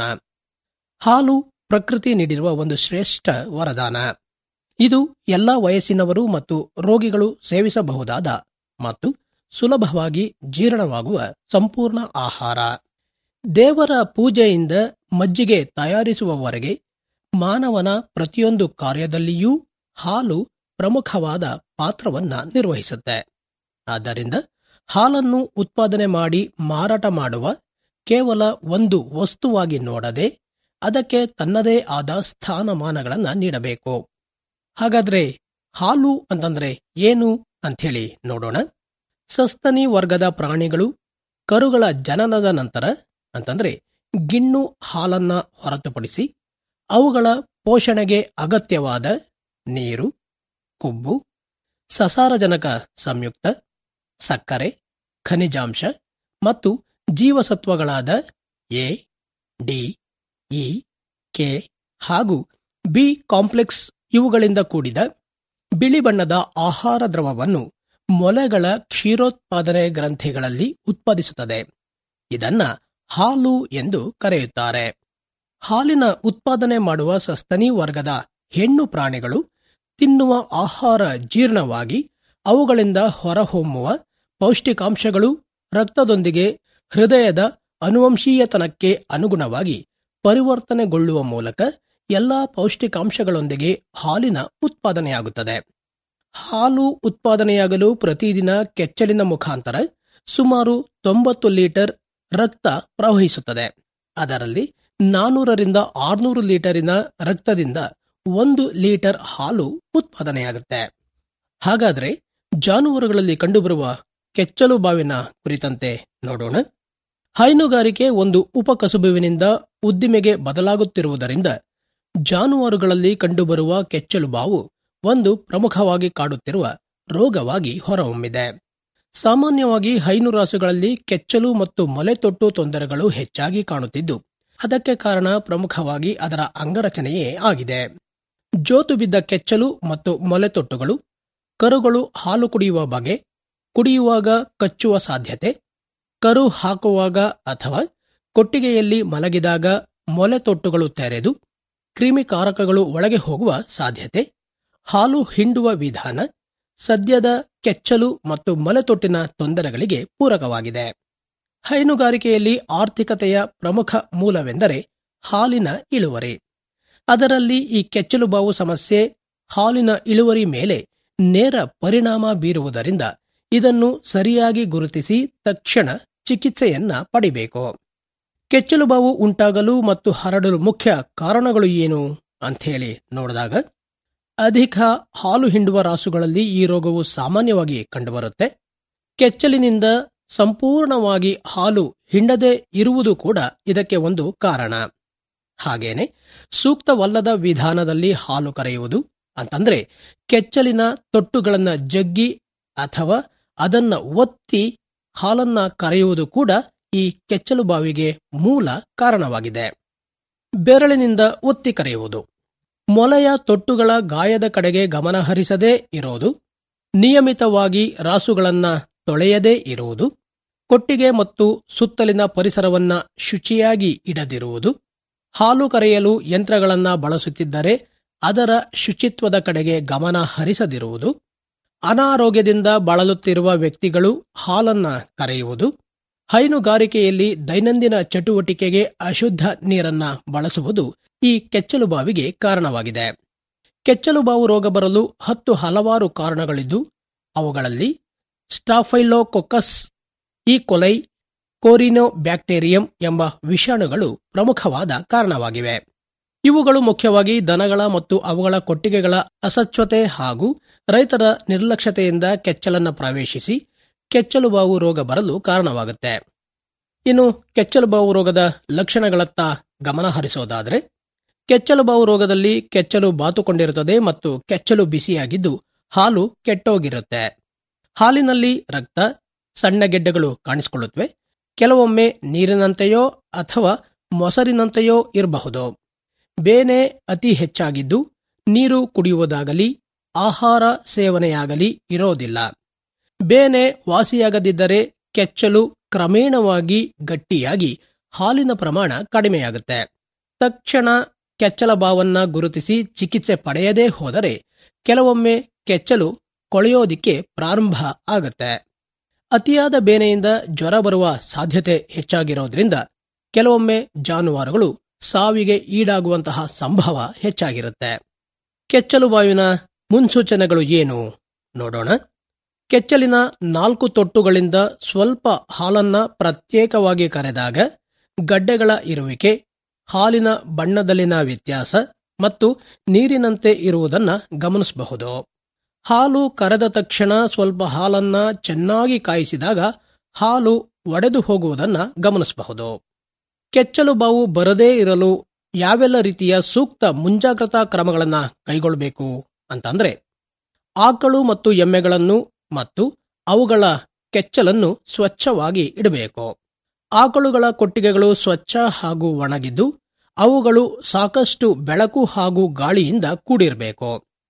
[SPEAKER 13] ಹಾಲು ಪ್ರಕೃತಿ ನೀಡಿರುವ ಒಂದು ಶ್ರೇಷ್ಠ ವರದಾನ ಇದು ಎಲ್ಲಾ ವಯಸ್ಸಿನವರು ಮತ್ತು ರೋಗಿಗಳು ಸೇವಿಸಬಹುದಾದ ಮತ್ತು ಸುಲಭವಾಗಿ ಜೀರ್ಣವಾಗುವ ಸಂಪೂರ್ಣ ಆಹಾರ ದೇವರ ಪೂಜೆಯಿಂದ ಮಜ್ಜಿಗೆ ತಯಾರಿಸುವವರೆಗೆ ಮಾನವನ ಪ್ರತಿಯೊಂದು ಕಾರ್ಯದಲ್ಲಿಯೂ ಹಾಲು ಪ್ರಮುಖವಾದ ಪಾತ್ರವನ್ನ ನಿರ್ವಹಿಸುತ್ತೆ ಆದ್ದರಿಂದ ಹಾಲನ್ನು ಉತ್ಪಾದನೆ ಮಾಡಿ ಮಾರಾಟ ಮಾಡುವ ಕೇವಲ ಒಂದು ವಸ್ತುವಾಗಿ ನೋಡದೆ ಅದಕ್ಕೆ ತನ್ನದೇ ಆದ ಸ್ಥಾನಮಾನಗಳನ್ನ ನೀಡಬೇಕು ಹಾಗಾದ್ರೆ ಹಾಲು ಅಂತಂದ್ರೆ ಏನು ಅಂಥೇಳಿ ನೋಡೋಣ ಸಸ್ತನಿ ವರ್ಗದ ಪ್ರಾಣಿಗಳು ಕರುಗಳ ಜನನದ ನಂತರ ಅಂತಂದ್ರೆ ಗಿಣ್ಣು ಹಾಲನ್ನ ಹೊರತುಪಡಿಸಿ ಅವುಗಳ ಪೋಷಣೆಗೆ ಅಗತ್ಯವಾದ ನೀರು ಕೊಬ್ಬು ಸಸಾರಜನಕ ಸಂಯುಕ್ತ ಸಕ್ಕರೆ ಖನಿಜಾಂಶ ಮತ್ತು ಜೀವಸತ್ವಗಳಾದ ಎ ಡಿ ಇ ಕೆ ಹಾಗೂ ಬಿ ಕಾಂಪ್ಲೆಕ್ಸ್ ಇವುಗಳಿಂದ ಕೂಡಿದ ಬಿಳಿ ಬಣ್ಣದ ಆಹಾರ ದ್ರವವನ್ನು ಮೊಲೆಗಳ ಕ್ಷೀರೋತ್ಪಾದನೆ ಗ್ರಂಥಿಗಳಲ್ಲಿ ಉತ್ಪಾದಿಸುತ್ತದೆ ಇದನ್ನ ಹಾಲು ಎಂದು ಕರೆಯುತ್ತಾರೆ ಹಾಲಿನ ಉತ್ಪಾದನೆ ಮಾಡುವ ಸಸ್ತನಿ ವರ್ಗದ ಹೆಣ್ಣು ಪ್ರಾಣಿಗಳು ತಿನ್ನುವ ಆಹಾರ ಜೀರ್ಣವಾಗಿ ಅವುಗಳಿಂದ ಹೊರಹೊಮ್ಮುವ ಪೌಷ್ಟಿಕಾಂಶಗಳು ರಕ್ತದೊಂದಿಗೆ ಹೃದಯದ ಅನುವಂಶೀಯತನಕ್ಕೆ ಅನುಗುಣವಾಗಿ ಪರಿವರ್ತನೆಗೊಳ್ಳುವ ಮೂಲಕ ಎಲ್ಲಾ ಪೌಷ್ಟಿಕಾಂಶಗಳೊಂದಿಗೆ ಹಾಲಿನ ಉತ್ಪಾದನೆಯಾಗುತ್ತದೆ ಹಾಲು ಉತ್ಪಾದನೆಯಾಗಲು ಪ್ರತಿದಿನ ಕೆಚ್ಚಲಿನ ಮುಖಾಂತರ ಸುಮಾರು ತೊಂಬತ್ತು ಲೀಟರ್ ರಕ್ತ ಪ್ರವಹಿಸುತ್ತದೆ ಅದರಲ್ಲಿ ನಾನೂರರಿಂದ ಆರ್ನೂರು ಲೀಟರಿನ ರಕ್ತದಿಂದ ಒಂದು ಲೀಟರ್ ಹಾಲು ಉತ್ಪಾದನೆಯಾಗುತ್ತೆ ಹಾಗಾದ್ರೆ ಜಾನುವಾರುಗಳಲ್ಲಿ ಕಂಡುಬರುವ ಕೆಚ್ಚಲು ಬಾವಿನ ಕುರಿತಂತೆ ನೋಡೋಣ ಹೈನುಗಾರಿಕೆ ಒಂದು ಉಪಕಸುಬುವಿನಿಂದ ಉದ್ದಿಮೆಗೆ ಬದಲಾಗುತ್ತಿರುವುದರಿಂದ ಜಾನುವಾರುಗಳಲ್ಲಿ ಕಂಡುಬರುವ ಕೆಚ್ಚಲು ಬಾವು ಒಂದು ಪ್ರಮುಖವಾಗಿ ಕಾಡುತ್ತಿರುವ ರೋಗವಾಗಿ ಹೊರಹೊಮ್ಮಿದೆ ಸಾಮಾನ್ಯವಾಗಿ ಹೈನುರಾಸುಗಳಲ್ಲಿ ಕೆಚ್ಚಲು ಮತ್ತು ಮೊಲೆತೊಟ್ಟು ತೊಂದರೆಗಳು ಹೆಚ್ಚಾಗಿ ಕಾಣುತ್ತಿದ್ದು ಅದಕ್ಕೆ ಕಾರಣ ಪ್ರಮುಖವಾಗಿ ಅದರ ಅಂಗರಚನೆಯೇ ಆಗಿದೆ ಜೋತು ಬಿದ್ದ ಕೆಚ್ಚಲು ಮತ್ತು ಮೊಲೆತೊಟ್ಟುಗಳು ಕರುಗಳು ಹಾಲು ಕುಡಿಯುವ ಬಗೆ ಕುಡಿಯುವಾಗ ಕಚ್ಚುವ ಸಾಧ್ಯತೆ ಕರು ಹಾಕುವಾಗ ಅಥವಾ ಕೊಟ್ಟಿಗೆಯಲ್ಲಿ ಮಲಗಿದಾಗ ಮೊಲೆತೊಟ್ಟುಗಳು ತೆರೆದು ಕ್ರಿಮಿಕಾರಕಗಳು ಒಳಗೆ ಹೋಗುವ ಸಾಧ್ಯತೆ ಹಾಲು ಹಿಂಡುವ ವಿಧಾನ ಸದ್ಯದ ಕೆಚ್ಚಲು ಮತ್ತು ಮೊಲೆತೊಟ್ಟಿನ ತೊಂದರೆಗಳಿಗೆ ಪೂರಕವಾಗಿದೆ ಹೈನುಗಾರಿಕೆಯಲ್ಲಿ ಆರ್ಥಿಕತೆಯ ಪ್ರಮುಖ ಮೂಲವೆಂದರೆ ಹಾಲಿನ ಇಳುವರಿ ಅದರಲ್ಲಿ ಈ ಕೆಚ್ಚಲು ಬಾವು ಸಮಸ್ಯೆ ಹಾಲಿನ ಇಳುವರಿ ಮೇಲೆ ನೇರ ಪರಿಣಾಮ ಬೀರುವುದರಿಂದ ಇದನ್ನು ಸರಿಯಾಗಿ ಗುರುತಿಸಿ ತಕ್ಷಣ ಚಿಕಿತ್ಸೆಯನ್ನ ಪಡಿಬೇಕು ಕೆಚ್ಚಲು ಬಾವು ಉಂಟಾಗಲು ಮತ್ತು ಹರಡಲು ಮುಖ್ಯ ಕಾರಣಗಳು ಏನು ಅಂಥೇಳಿ ನೋಡಿದಾಗ ಅಧಿಕ ಹಾಲು ಹಿಂಡುವ ರಾಸುಗಳಲ್ಲಿ ಈ ರೋಗವು ಸಾಮಾನ್ಯವಾಗಿ ಕಂಡುಬರುತ್ತೆ ಕೆಚ್ಚಲಿನಿಂದ ಸಂಪೂರ್ಣವಾಗಿ ಹಾಲು ಹಿಂಡದೆ ಇರುವುದು ಕೂಡ ಇದಕ್ಕೆ ಒಂದು ಕಾರಣ ಹಾಗೇನೆ ಸೂಕ್ತವಲ್ಲದ ವಿಧಾನದಲ್ಲಿ ಹಾಲು ಕರೆಯುವುದು ಅಂತಂದ್ರೆ ಕೆಚ್ಚಲಿನ ತೊಟ್ಟುಗಳನ್ನ ಜಗ್ಗಿ ಅಥವಾ ಅದನ್ನ ಒತ್ತಿ ಹಾಲನ್ನ ಕರೆಯುವುದು ಕೂಡ ಈ ಕೆಚ್ಚಲು ಬಾವಿಗೆ ಮೂಲ ಕಾರಣವಾಗಿದೆ ಬೆರಳಿನಿಂದ ಒತ್ತಿ ಕರೆಯುವುದು ಮೊಲೆಯ ತೊಟ್ಟುಗಳ ಗಾಯದ ಕಡೆಗೆ ಗಮನ ಹರಿಸದೇ ಇರೋದು ನಿಯಮಿತವಾಗಿ ರಾಸುಗಳನ್ನ ತೊಳೆಯದೇ ಇರುವುದು ಕೊಟ್ಟಿಗೆ ಮತ್ತು ಸುತ್ತಲಿನ ಪರಿಸರವನ್ನ ಶುಚಿಯಾಗಿ ಇಡದಿರುವುದು ಹಾಲು ಕರೆಯಲು ಯಂತ್ರಗಳನ್ನ ಬಳಸುತ್ತಿದ್ದರೆ ಅದರ ಶುಚಿತ್ವದ ಕಡೆಗೆ ಗಮನ ಹರಿಸದಿರುವುದು ಅನಾರೋಗ್ಯದಿಂದ ಬಳಲುತ್ತಿರುವ ವ್ಯಕ್ತಿಗಳು ಹಾಲನ್ನ ಕರೆಯುವುದು ಹೈನುಗಾರಿಕೆಯಲ್ಲಿ ದೈನಂದಿನ ಚಟುವಟಿಕೆಗೆ ಅಶುದ್ಧ ನೀರನ್ನ ಬಳಸುವುದು ಈ ಕೆಚ್ಚಲು ಬಾವಿಗೆ ಕಾರಣವಾಗಿದೆ ಕೆಚ್ಚಲು ಬಾವು ರೋಗ ಬರಲು ಹತ್ತು ಹಲವಾರು ಕಾರಣಗಳಿದ್ದು ಅವುಗಳಲ್ಲಿ ಸ್ಟಾಫೈಲೋಕೊಕಸ್ ಈ ಕೊಲೈ ಕೋರಿನೋ ಬ್ಯಾಕ್ಟೀರಿಯಂ ಎಂಬ ವಿಷಾಣುಗಳು ಪ್ರಮುಖವಾದ ಕಾರಣವಾಗಿವೆ ಇವುಗಳು ಮುಖ್ಯವಾಗಿ ದನಗಳ ಮತ್ತು ಅವುಗಳ ಕೊಟ್ಟಿಗೆಗಳ ಅಸಚ್ಛತೆ ಹಾಗೂ ರೈತರ ನಿರ್ಲಕ್ಷ್ಯತೆಯಿಂದ ಕೆಚ್ಚಲನ್ನ ಪ್ರವೇಶಿಸಿ ಕೆಚ್ಚಲು ಬಾವು ರೋಗ ಬರಲು ಕಾರಣವಾಗುತ್ತೆ ಇನ್ನು ಕೆಚ್ಚಲು ಬಾವು ರೋಗದ ಲಕ್ಷಣಗಳತ್ತ ಗಮನ ಹರಿಸೋದಾದ್ರೆ ಕೆಚ್ಚಲು ಬಾವು ರೋಗದಲ್ಲಿ ಕೆಚ್ಚಲು ಬಾತುಕೊಂಡಿರುತ್ತದೆ ಮತ್ತು ಕೆಚ್ಚಲು ಬಿಸಿಯಾಗಿದ್ದು ಹಾಲು ಕೆಟ್ಟೋಗಿರುತ್ತೆ ಹಾಲಿನಲ್ಲಿ ರಕ್ತ ಸಣ್ಣ ಗೆಡ್ಡೆಗಳು ಕಾಣಿಸಿಕೊಳ್ಳುತ್ತವೆ ಕೆಲವೊಮ್ಮೆ ನೀರಿನಂತೆಯೋ ಅಥವಾ ಮೊಸರಿನಂತೆಯೋ ಇರಬಹುದು ಬೇನೆ ಅತಿ ಹೆಚ್ಚಾಗಿದ್ದು ನೀರು ಕುಡಿಯುವುದಾಗಲಿ ಆಹಾರ ಸೇವನೆಯಾಗಲಿ ಇರೋದಿಲ್ಲ ಬೇನೆ ವಾಸಿಯಾಗದಿದ್ದರೆ ಕೆಚ್ಚಲು ಕ್ರಮೇಣವಾಗಿ ಗಟ್ಟಿಯಾಗಿ ಹಾಲಿನ ಪ್ರಮಾಣ ಕಡಿಮೆಯಾಗುತ್ತೆ ತಕ್ಷಣ ಕೆಚ್ಚಲ ಬಾವನ್ನ ಗುರುತಿಸಿ ಚಿಕಿತ್ಸೆ ಪಡೆಯದೇ ಹೋದರೆ ಕೆಲವೊಮ್ಮೆ ಕೆಚ್ಚಲು ಕೊಳೆಯೋದಿಕ್ಕೆ ಪ್ರಾರಂಭ ಆಗುತ್ತೆ ಅತಿಯಾದ ಬೇನೆಯಿಂದ ಜ್ವರ ಬರುವ ಸಾಧ್ಯತೆ ಹೆಚ್ಚಾಗಿರೋದ್ರಿಂದ ಕೆಲವೊಮ್ಮೆ ಜಾನುವಾರುಗಳು ಸಾವಿಗೆ ಈಡಾಗುವಂತಹ ಸಂಭವ ಹೆಚ್ಚಾಗಿರುತ್ತೆ ಕೆಚ್ಚಲು ಬಾವಿನ ಮುನ್ಸೂಚನೆಗಳು ಏನು ನೋಡೋಣ ಕೆಚ್ಚಲಿನ ನಾಲ್ಕು ತೊಟ್ಟುಗಳಿಂದ ಸ್ವಲ್ಪ ಹಾಲನ್ನ ಪ್ರತ್ಯೇಕವಾಗಿ ಕರೆದಾಗ ಗಡ್ಡೆಗಳ ಇರುವಿಕೆ ಹಾಲಿನ ಬಣ್ಣದಲ್ಲಿನ ವ್ಯತ್ಯಾಸ ಮತ್ತು ನೀರಿನಂತೆ ಇರುವುದನ್ನ ಗಮನಿಸಬಹುದು ಹಾಲು ಕರೆದ ತಕ್ಷಣ ಸ್ವಲ್ಪ ಹಾಲನ್ನ ಚೆನ್ನಾಗಿ ಕಾಯಿಸಿದಾಗ ಹಾಲು ಒಡೆದು ಹೋಗುವುದನ್ನ ಗಮನಿಸಬಹುದು ಕೆಚ್ಚಲು ಬಾವು ಬರದೇ ಇರಲು ಯಾವೆಲ್ಲ ರೀತಿಯ ಸೂಕ್ತ ಮುಂಜಾಗ್ರತಾ ಕ್ರಮಗಳನ್ನ ಕೈಗೊಳ್ಳಬೇಕು ಅಂತಂದ್ರೆ ಆಕಳು ಮತ್ತು ಎಮ್ಮೆಗಳನ್ನು ಮತ್ತು ಅವುಗಳ ಕೆಚ್ಚಲನ್ನು ಸ್ವಚ್ಛವಾಗಿ ಇಡಬೇಕು ಆಕಳುಗಳ ಕೊಟ್ಟಿಗೆಗಳು ಸ್ವಚ್ಛ ಹಾಗೂ ಒಣಗಿದ್ದು ಅವುಗಳು ಸಾಕಷ್ಟು ಬೆಳಕು ಹಾಗೂ ಗಾಳಿಯಿಂದ ಕೂಡಿರಬೇಕು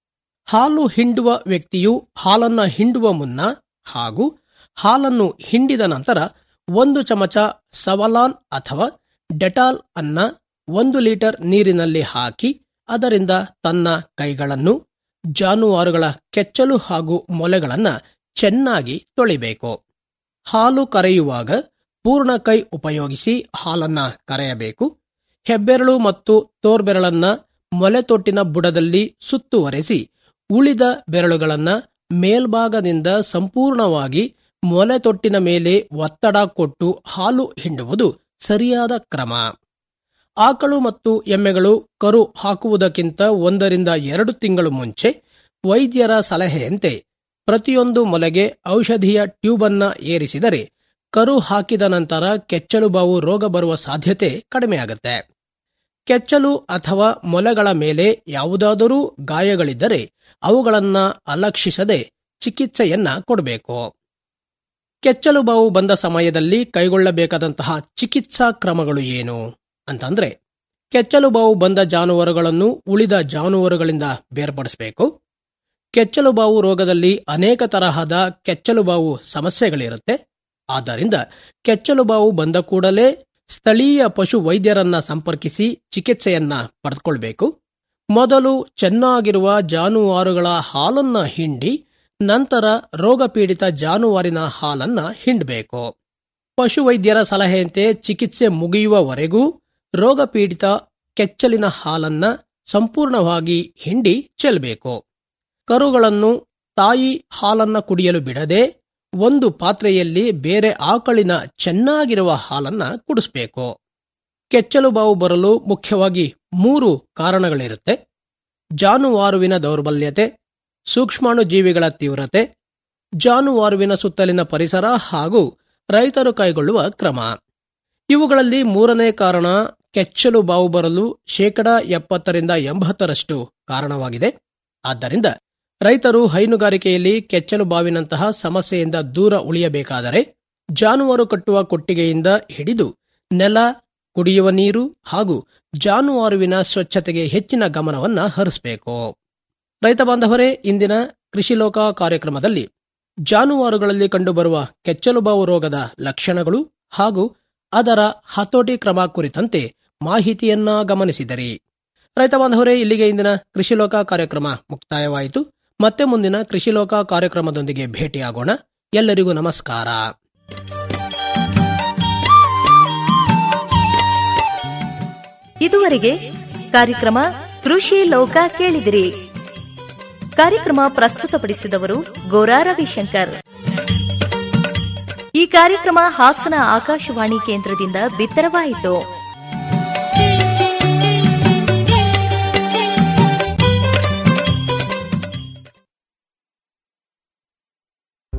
[SPEAKER 13] ಹಾಲು ಹಿಂಡುವ ವ್ಯಕ್ತಿಯು ಹಾಲನ್ನ ಹಿಂಡುವ ಮುನ್ನ ಹಾಗೂ ಹಾಲನ್ನು ಹಿಂಡಿದ ನಂತರ ಒಂದು ಚಮಚ ಸವಲಾನ್ ಅಥವಾ ಡೆಟಾಲ್ ಅನ್ನ ಒಂದು ಲೀಟರ್ ನೀರಿನಲ್ಲಿ ಹಾಕಿ ಅದರಿಂದ ತನ್ನ ಕೈಗಳನ್ನು ಜಾನುವಾರುಗಳ ಕೆಚ್ಚಲು ಹಾಗೂ ಮೊಲೆಗಳನ್ನ ಚೆನ್ನಾಗಿ ತೊಳಿಬೇಕು ಹಾಲು ಕರೆಯುವಾಗ ಪೂರ್ಣ ಕೈ ಉಪಯೋಗಿಸಿ ಹಾಲನ್ನ ಕರೆಯಬೇಕು ಹೆಬ್ಬೆರಳು ಮತ್ತು ತೋರ್ಬೆರಳನ್ನ ಮೊಲೆತೊಟ್ಟಿನ ಬುಡದಲ್ಲಿ ಸುತ್ತುವರೆಸಿ ಉಳಿದ ಬೆರಳುಗಳನ್ನ ಮೇಲ್ಭಾಗದಿಂದ ಸಂಪೂರ್ಣವಾಗಿ ಮೊಲೆತೊಟ್ಟಿನ ಮೇಲೆ ಒತ್ತಡ ಕೊಟ್ಟು ಹಾಲು ಹಿಂಡುವುದು ಸರಿಯಾದ ಕ್ರಮ ಆಕಳು ಮತ್ತು ಎಮ್ಮೆಗಳು ಕರು ಹಾಕುವುದಕ್ಕಿಂತ ಒಂದರಿಂದ ಎರಡು ತಿಂಗಳು ಮುಂಚೆ ವೈದ್ಯರ ಸಲಹೆಯಂತೆ ಪ್ರತಿಯೊಂದು ಮೊಲೆಗೆ ಔಷಧಿಯ ಟ್ಯೂಬನ್ನ ಏರಿಸಿದರೆ ಕರು ಹಾಕಿದ ನಂತರ ಕೆಚ್ಚಲು ಬಾವು ರೋಗ ಬರುವ ಸಾಧ್ಯತೆ ಕಡಿಮೆಯಾಗುತ್ತೆ ಕೆಚ್ಚಲು ಅಥವಾ ಮೊಲೆಗಳ ಮೇಲೆ ಯಾವುದಾದರೂ ಗಾಯಗಳಿದ್ದರೆ ಅವುಗಳನ್ನ ಅಲಕ್ಷಿಸದೆ ಚಿಕಿತ್ಸೆಯನ್ನ ಕೊಡಬೇಕು ಕೆಚ್ಚಲು ಬಾವು ಬಂದ ಸಮಯದಲ್ಲಿ ಕೈಗೊಳ್ಳಬೇಕಾದಂತಹ ಚಿಕಿತ್ಸಾ ಕ್ರಮಗಳು ಏನು ಅಂತಂದ್ರೆ ಕೆಚ್ಚಲು ಬಾವು ಬಂದ ಜಾನುವಾರುಗಳನ್ನು ಉಳಿದ ಜಾನುವಾರುಗಳಿಂದ ಬೇರ್ಪಡಿಸಬೇಕು ಕೆಚ್ಚಲು ಬಾವು ರೋಗದಲ್ಲಿ ಅನೇಕ ತರಹದ ಕೆಚ್ಚಲು ಬಾವು ಸಮಸ್ಯೆಗಳಿರುತ್ತೆ ಆದ್ದರಿಂದ ಕೆಚ್ಚಲು ಬಾವು ಬಂದ ಕೂಡಲೇ ಸ್ಥಳೀಯ ಪಶು ವೈದ್ಯರನ್ನ ಸಂಪರ್ಕಿಸಿ ಚಿಕಿತ್ಸೆಯನ್ನ ಪಡೆದುಕೊಳ್ಬೇಕು ಮೊದಲು ಚೆನ್ನಾಗಿರುವ ಜಾನುವಾರುಗಳ ಹಾಲನ್ನ ಹಿಂಡಿ ನಂತರ ರೋಗಪೀಡಿತ ಜಾನುವಾರಿನ ಹಾಲನ್ನ ಹಿಂಡಬೇಕು ಪಶುವೈದ್ಯರ ಸಲಹೆಯಂತೆ ಚಿಕಿತ್ಸೆ ಮುಗಿಯುವವರೆಗೂ ರೋಗಪೀಡಿತ ಕೆಚ್ಚಲಿನ ಹಾಲನ್ನ ಸಂಪೂರ್ಣವಾಗಿ ಹಿಂಡಿ ಚೆಲ್ಲಬೇಕು ಕರುಗಳನ್ನು ತಾಯಿ ಹಾಲನ್ನ ಕುಡಿಯಲು ಬಿಡದೆ ಒಂದು ಪಾತ್ರೆಯಲ್ಲಿ ಬೇರೆ ಆಕಳಿನ ಚೆನ್ನಾಗಿರುವ ಹಾಲನ್ನ ಕುಡಿಸಬೇಕು ಕೆಚ್ಚಲು ಬಾವು ಬರಲು ಮುಖ್ಯವಾಗಿ ಮೂರು ಕಾರಣಗಳಿರುತ್ತೆ ಜಾನುವಾರುವಿನ ದೌರ್ಬಲ್ಯತೆ ಸೂಕ್ಷ್ಮಾಣು ಜೀವಿಗಳ ತೀವ್ರತೆ ಜಾನುವಾರುವಿನ ಸುತ್ತಲಿನ ಪರಿಸರ ಹಾಗೂ ರೈತರು ಕೈಗೊಳ್ಳುವ ಕ್ರಮ ಇವುಗಳಲ್ಲಿ ಮೂರನೇ ಕಾರಣ ಕೆಚ್ಚಲು ಬಾವು ಬರಲು ಶೇಕಡ ಎಪ್ಪತ್ತರಿಂದ ಎಂಬತ್ತರಷ್ಟು ಕಾರಣವಾಗಿದೆ ಆದ್ದರಿಂದ ರೈತರು ಹೈನುಗಾರಿಕೆಯಲ್ಲಿ ಕೆಚ್ಚಲು ಬಾವಿನಂತಹ ಸಮಸ್ಯೆಯಿಂದ ದೂರ ಉಳಿಯಬೇಕಾದರೆ ಜಾನುವಾರು ಕಟ್ಟುವ ಕೊಟ್ಟಿಗೆಯಿಂದ ಹಿಡಿದು ನೆಲ ಕುಡಿಯುವ ನೀರು ಹಾಗೂ ಜಾನುವಾರುವಿನ ಸ್ವಚ್ಛತೆಗೆ ಹೆಚ್ಚಿನ ಗಮನವನ್ನ ಹರಿಸಬೇಕು ರೈತ ಬಾಂಧವರೇ ಇಂದಿನ ಕೃಷಿ ಲೋಕ ಕಾರ್ಯಕ್ರಮದಲ್ಲಿ ಜಾನುವಾರುಗಳಲ್ಲಿ ಕಂಡುಬರುವ ಕೆಚ್ಚಲು ಬಾವು ರೋಗದ ಲಕ್ಷಣಗಳು ಹಾಗೂ ಅದರ ಹತೋಟಿ ಕ್ರಮ ಕುರಿತಂತೆ ಮಾಹಿತಿಯನ್ನ ಗಮನಿಸಿದರಿ ರೈತ ಬಾಂಧವರೇ ಇಲ್ಲಿಗೆ ಇಂದಿನ ಕೃಷಿ ಲೋಕ ಕಾರ್ಯಕ್ರಮ ಮುಕ್ತಾಯವಾಯಿತು ಮತ್ತೆ ಮುಂದಿನ ಕೃಷಿ ಲೋಕ ಕಾರ್ಯಕ್ರಮದೊಂದಿಗೆ ಭೇಟಿಯಾಗೋಣ ಎಲ್ಲರಿಗೂ ನಮಸ್ಕಾರ
[SPEAKER 16] ಇದುವರೆಗೆ ಕಾರ್ಯಕ್ರಮ ಕೃಷಿ ಲೋಕ ಕೇಳಿದಿರಿ ಕಾರ್ಯಕ್ರಮ ಪ್ರಸ್ತುತಪಡಿಸಿದವರು ಗೋರಾ ರವಿಶಂಕರ್ ಈ ಕಾರ್ಯಕ್ರಮ ಹಾಸನ ಆಕಾಶವಾಣಿ ಕೇಂದ್ರದಿಂದ ಬಿತ್ತರವಾಯಿತು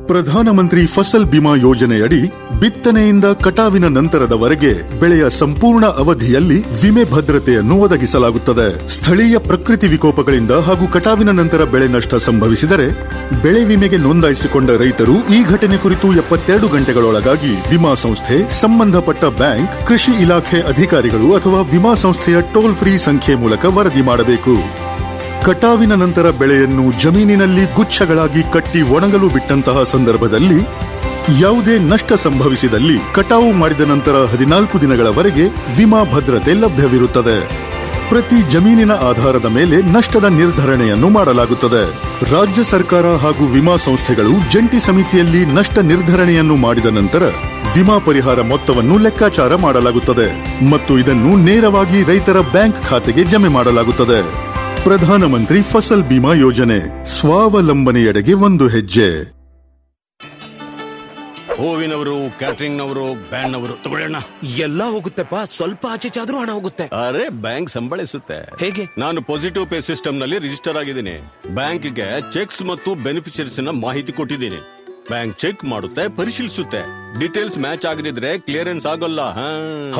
[SPEAKER 17] ಪ್ರಧಾನಮಂತ್ರಿ ಫಸಲ್ ಬಿಮಾ ಯೋಜನೆಯಡಿ ಬಿತ್ತನೆಯಿಂದ ಕಟಾವಿನ ನಂತರದವರೆಗೆ ಬೆಳೆಯ ಸಂಪೂರ್ಣ ಅವಧಿಯಲ್ಲಿ ವಿಮೆ ಭದ್ರತೆಯನ್ನು ಒದಗಿಸಲಾಗುತ್ತದೆ ಸ್ಥಳೀಯ ಪ್ರಕೃತಿ ವಿಕೋಪಗಳಿಂದ ಹಾಗೂ ಕಟಾವಿನ ನಂತರ ಬೆಳೆ ನಷ್ಟ ಸಂಭವಿಸಿದರೆ ಬೆಳೆ ವಿಮೆಗೆ ನೋಂದಾಯಿಸಿಕೊಂಡ ರೈತರು ಈ ಘಟನೆ ಕುರಿತು ಎಪ್ಪತ್ತೆರಡು ಗಂಟೆಗಳೊಳಗಾಗಿ ವಿಮಾ ಸಂಸ್ಥೆ ಸಂಬಂಧಪಟ್ಟ ಬ್ಯಾಂಕ್ ಕೃಷಿ ಇಲಾಖೆ ಅಧಿಕಾರಿಗಳು ಅಥವಾ ವಿಮಾ ಸಂಸ್ಥೆಯ ಟೋಲ್ ಫ್ರೀ ಸಂಖ್ಯೆ ಮೂಲಕ ವರದಿ ಮಾಡಬೇಕು ಕಟಾವಿನ ನಂತರ ಬೆಳೆಯನ್ನು ಜಮೀನಿನಲ್ಲಿ ಗುಚ್ಛಗಳಾಗಿ ಕಟ್ಟಿ ಒಣಗಲು ಬಿಟ್ಟಂತಹ ಸಂದರ್ಭದಲ್ಲಿ ಯಾವುದೇ ನಷ್ಟ ಸಂಭವಿಸಿದಲ್ಲಿ ಕಟಾವು ಮಾಡಿದ ನಂತರ ಹದಿನಾಲ್ಕು ದಿನಗಳವರೆಗೆ ವಿಮಾ ಭದ್ರತೆ ಲಭ್ಯವಿರುತ್ತದೆ ಪ್ರತಿ ಜಮೀನಿನ ಆಧಾರದ ಮೇಲೆ ನಷ್ಟದ ನಿರ್ಧರಣೆಯನ್ನು ಮಾಡಲಾಗುತ್ತದೆ ರಾಜ್ಯ ಸರ್ಕಾರ ಹಾಗೂ ವಿಮಾ ಸಂಸ್ಥೆಗಳು ಜಂಟಿ ಸಮಿತಿಯಲ್ಲಿ ನಷ್ಟ ನಿರ್ಧರಣೆಯನ್ನು ಮಾಡಿದ ನಂತರ ವಿಮಾ ಪರಿಹಾರ ಮೊತ್ತವನ್ನು ಲೆಕ್ಕಾಚಾರ ಮಾಡಲಾಗುತ್ತದೆ ಮತ್ತು ಇದನ್ನು ನೇರವಾಗಿ ರೈತರ ಬ್ಯಾಂಕ್ ಖಾತೆಗೆ ಜಮೆ ಮಾಡಲಾಗುತ್ತದೆ ಪ್ರಧಾನಮಂತ್ರಿ ಫಸಲ್ ಬಿಮಾ ಯೋಜನೆ ಸ್ವಾವಲಂಬನೆಯೆಡೆಗೆ ಒಂದು ಹೆಜ್ಜೆ
[SPEAKER 18] ಹೂವಿನವರು ಕ್ಯಾಟರಿಂಗ್ ನವರು ಬ್ಯಾಂಡ್ ನವರು ತಗೊಳ್ಳೋಣ
[SPEAKER 19] ಎಲ್ಲ ಹೋಗುತ್ತೆಪ್ಪ ಸ್ವಲ್ಪ ಆಚೆ ಚಾದ್ರೂ ಹಣ ಹೋಗುತ್ತೆ
[SPEAKER 18] ಅರೆ ಬ್ಯಾಂಕ್ ಸಂಬಳಿಸುತ್ತೆ
[SPEAKER 19] ಹೇಗೆ
[SPEAKER 18] ನಾನು ಪಾಸಿಟಿವ್ ಪೇ ಸಿಸ್ಟಮ್ ನಲ್ಲಿ ರಿಜಿಸ್ಟರ್ ಆಗಿದ್ದೀನಿ ಬ್ಯಾಂಕ್ಗೆ ಚೆಕ್ಸ್ ಮತ್ತು ಬೆನಿಫಿಷರೀಸ್ ನ ಮಾಹಿತಿ ಕೊಟ್ಟಿದ್ದೀನಿ ಬ್ಯಾಂಕ್ ಚೆಕ್ ಮಾಡುತ್ತೆ ಪರಿಶೀಲಿಸುತ್ತೆ ಡೀಟೇಲ್ಸ್ ಮ್ಯಾಚ್ ಆಗದಿದ್ರೆ ಕ್ಲಿಯರೆನ್ಸ್ ಆಗೋಲ್ಲ ಹಾ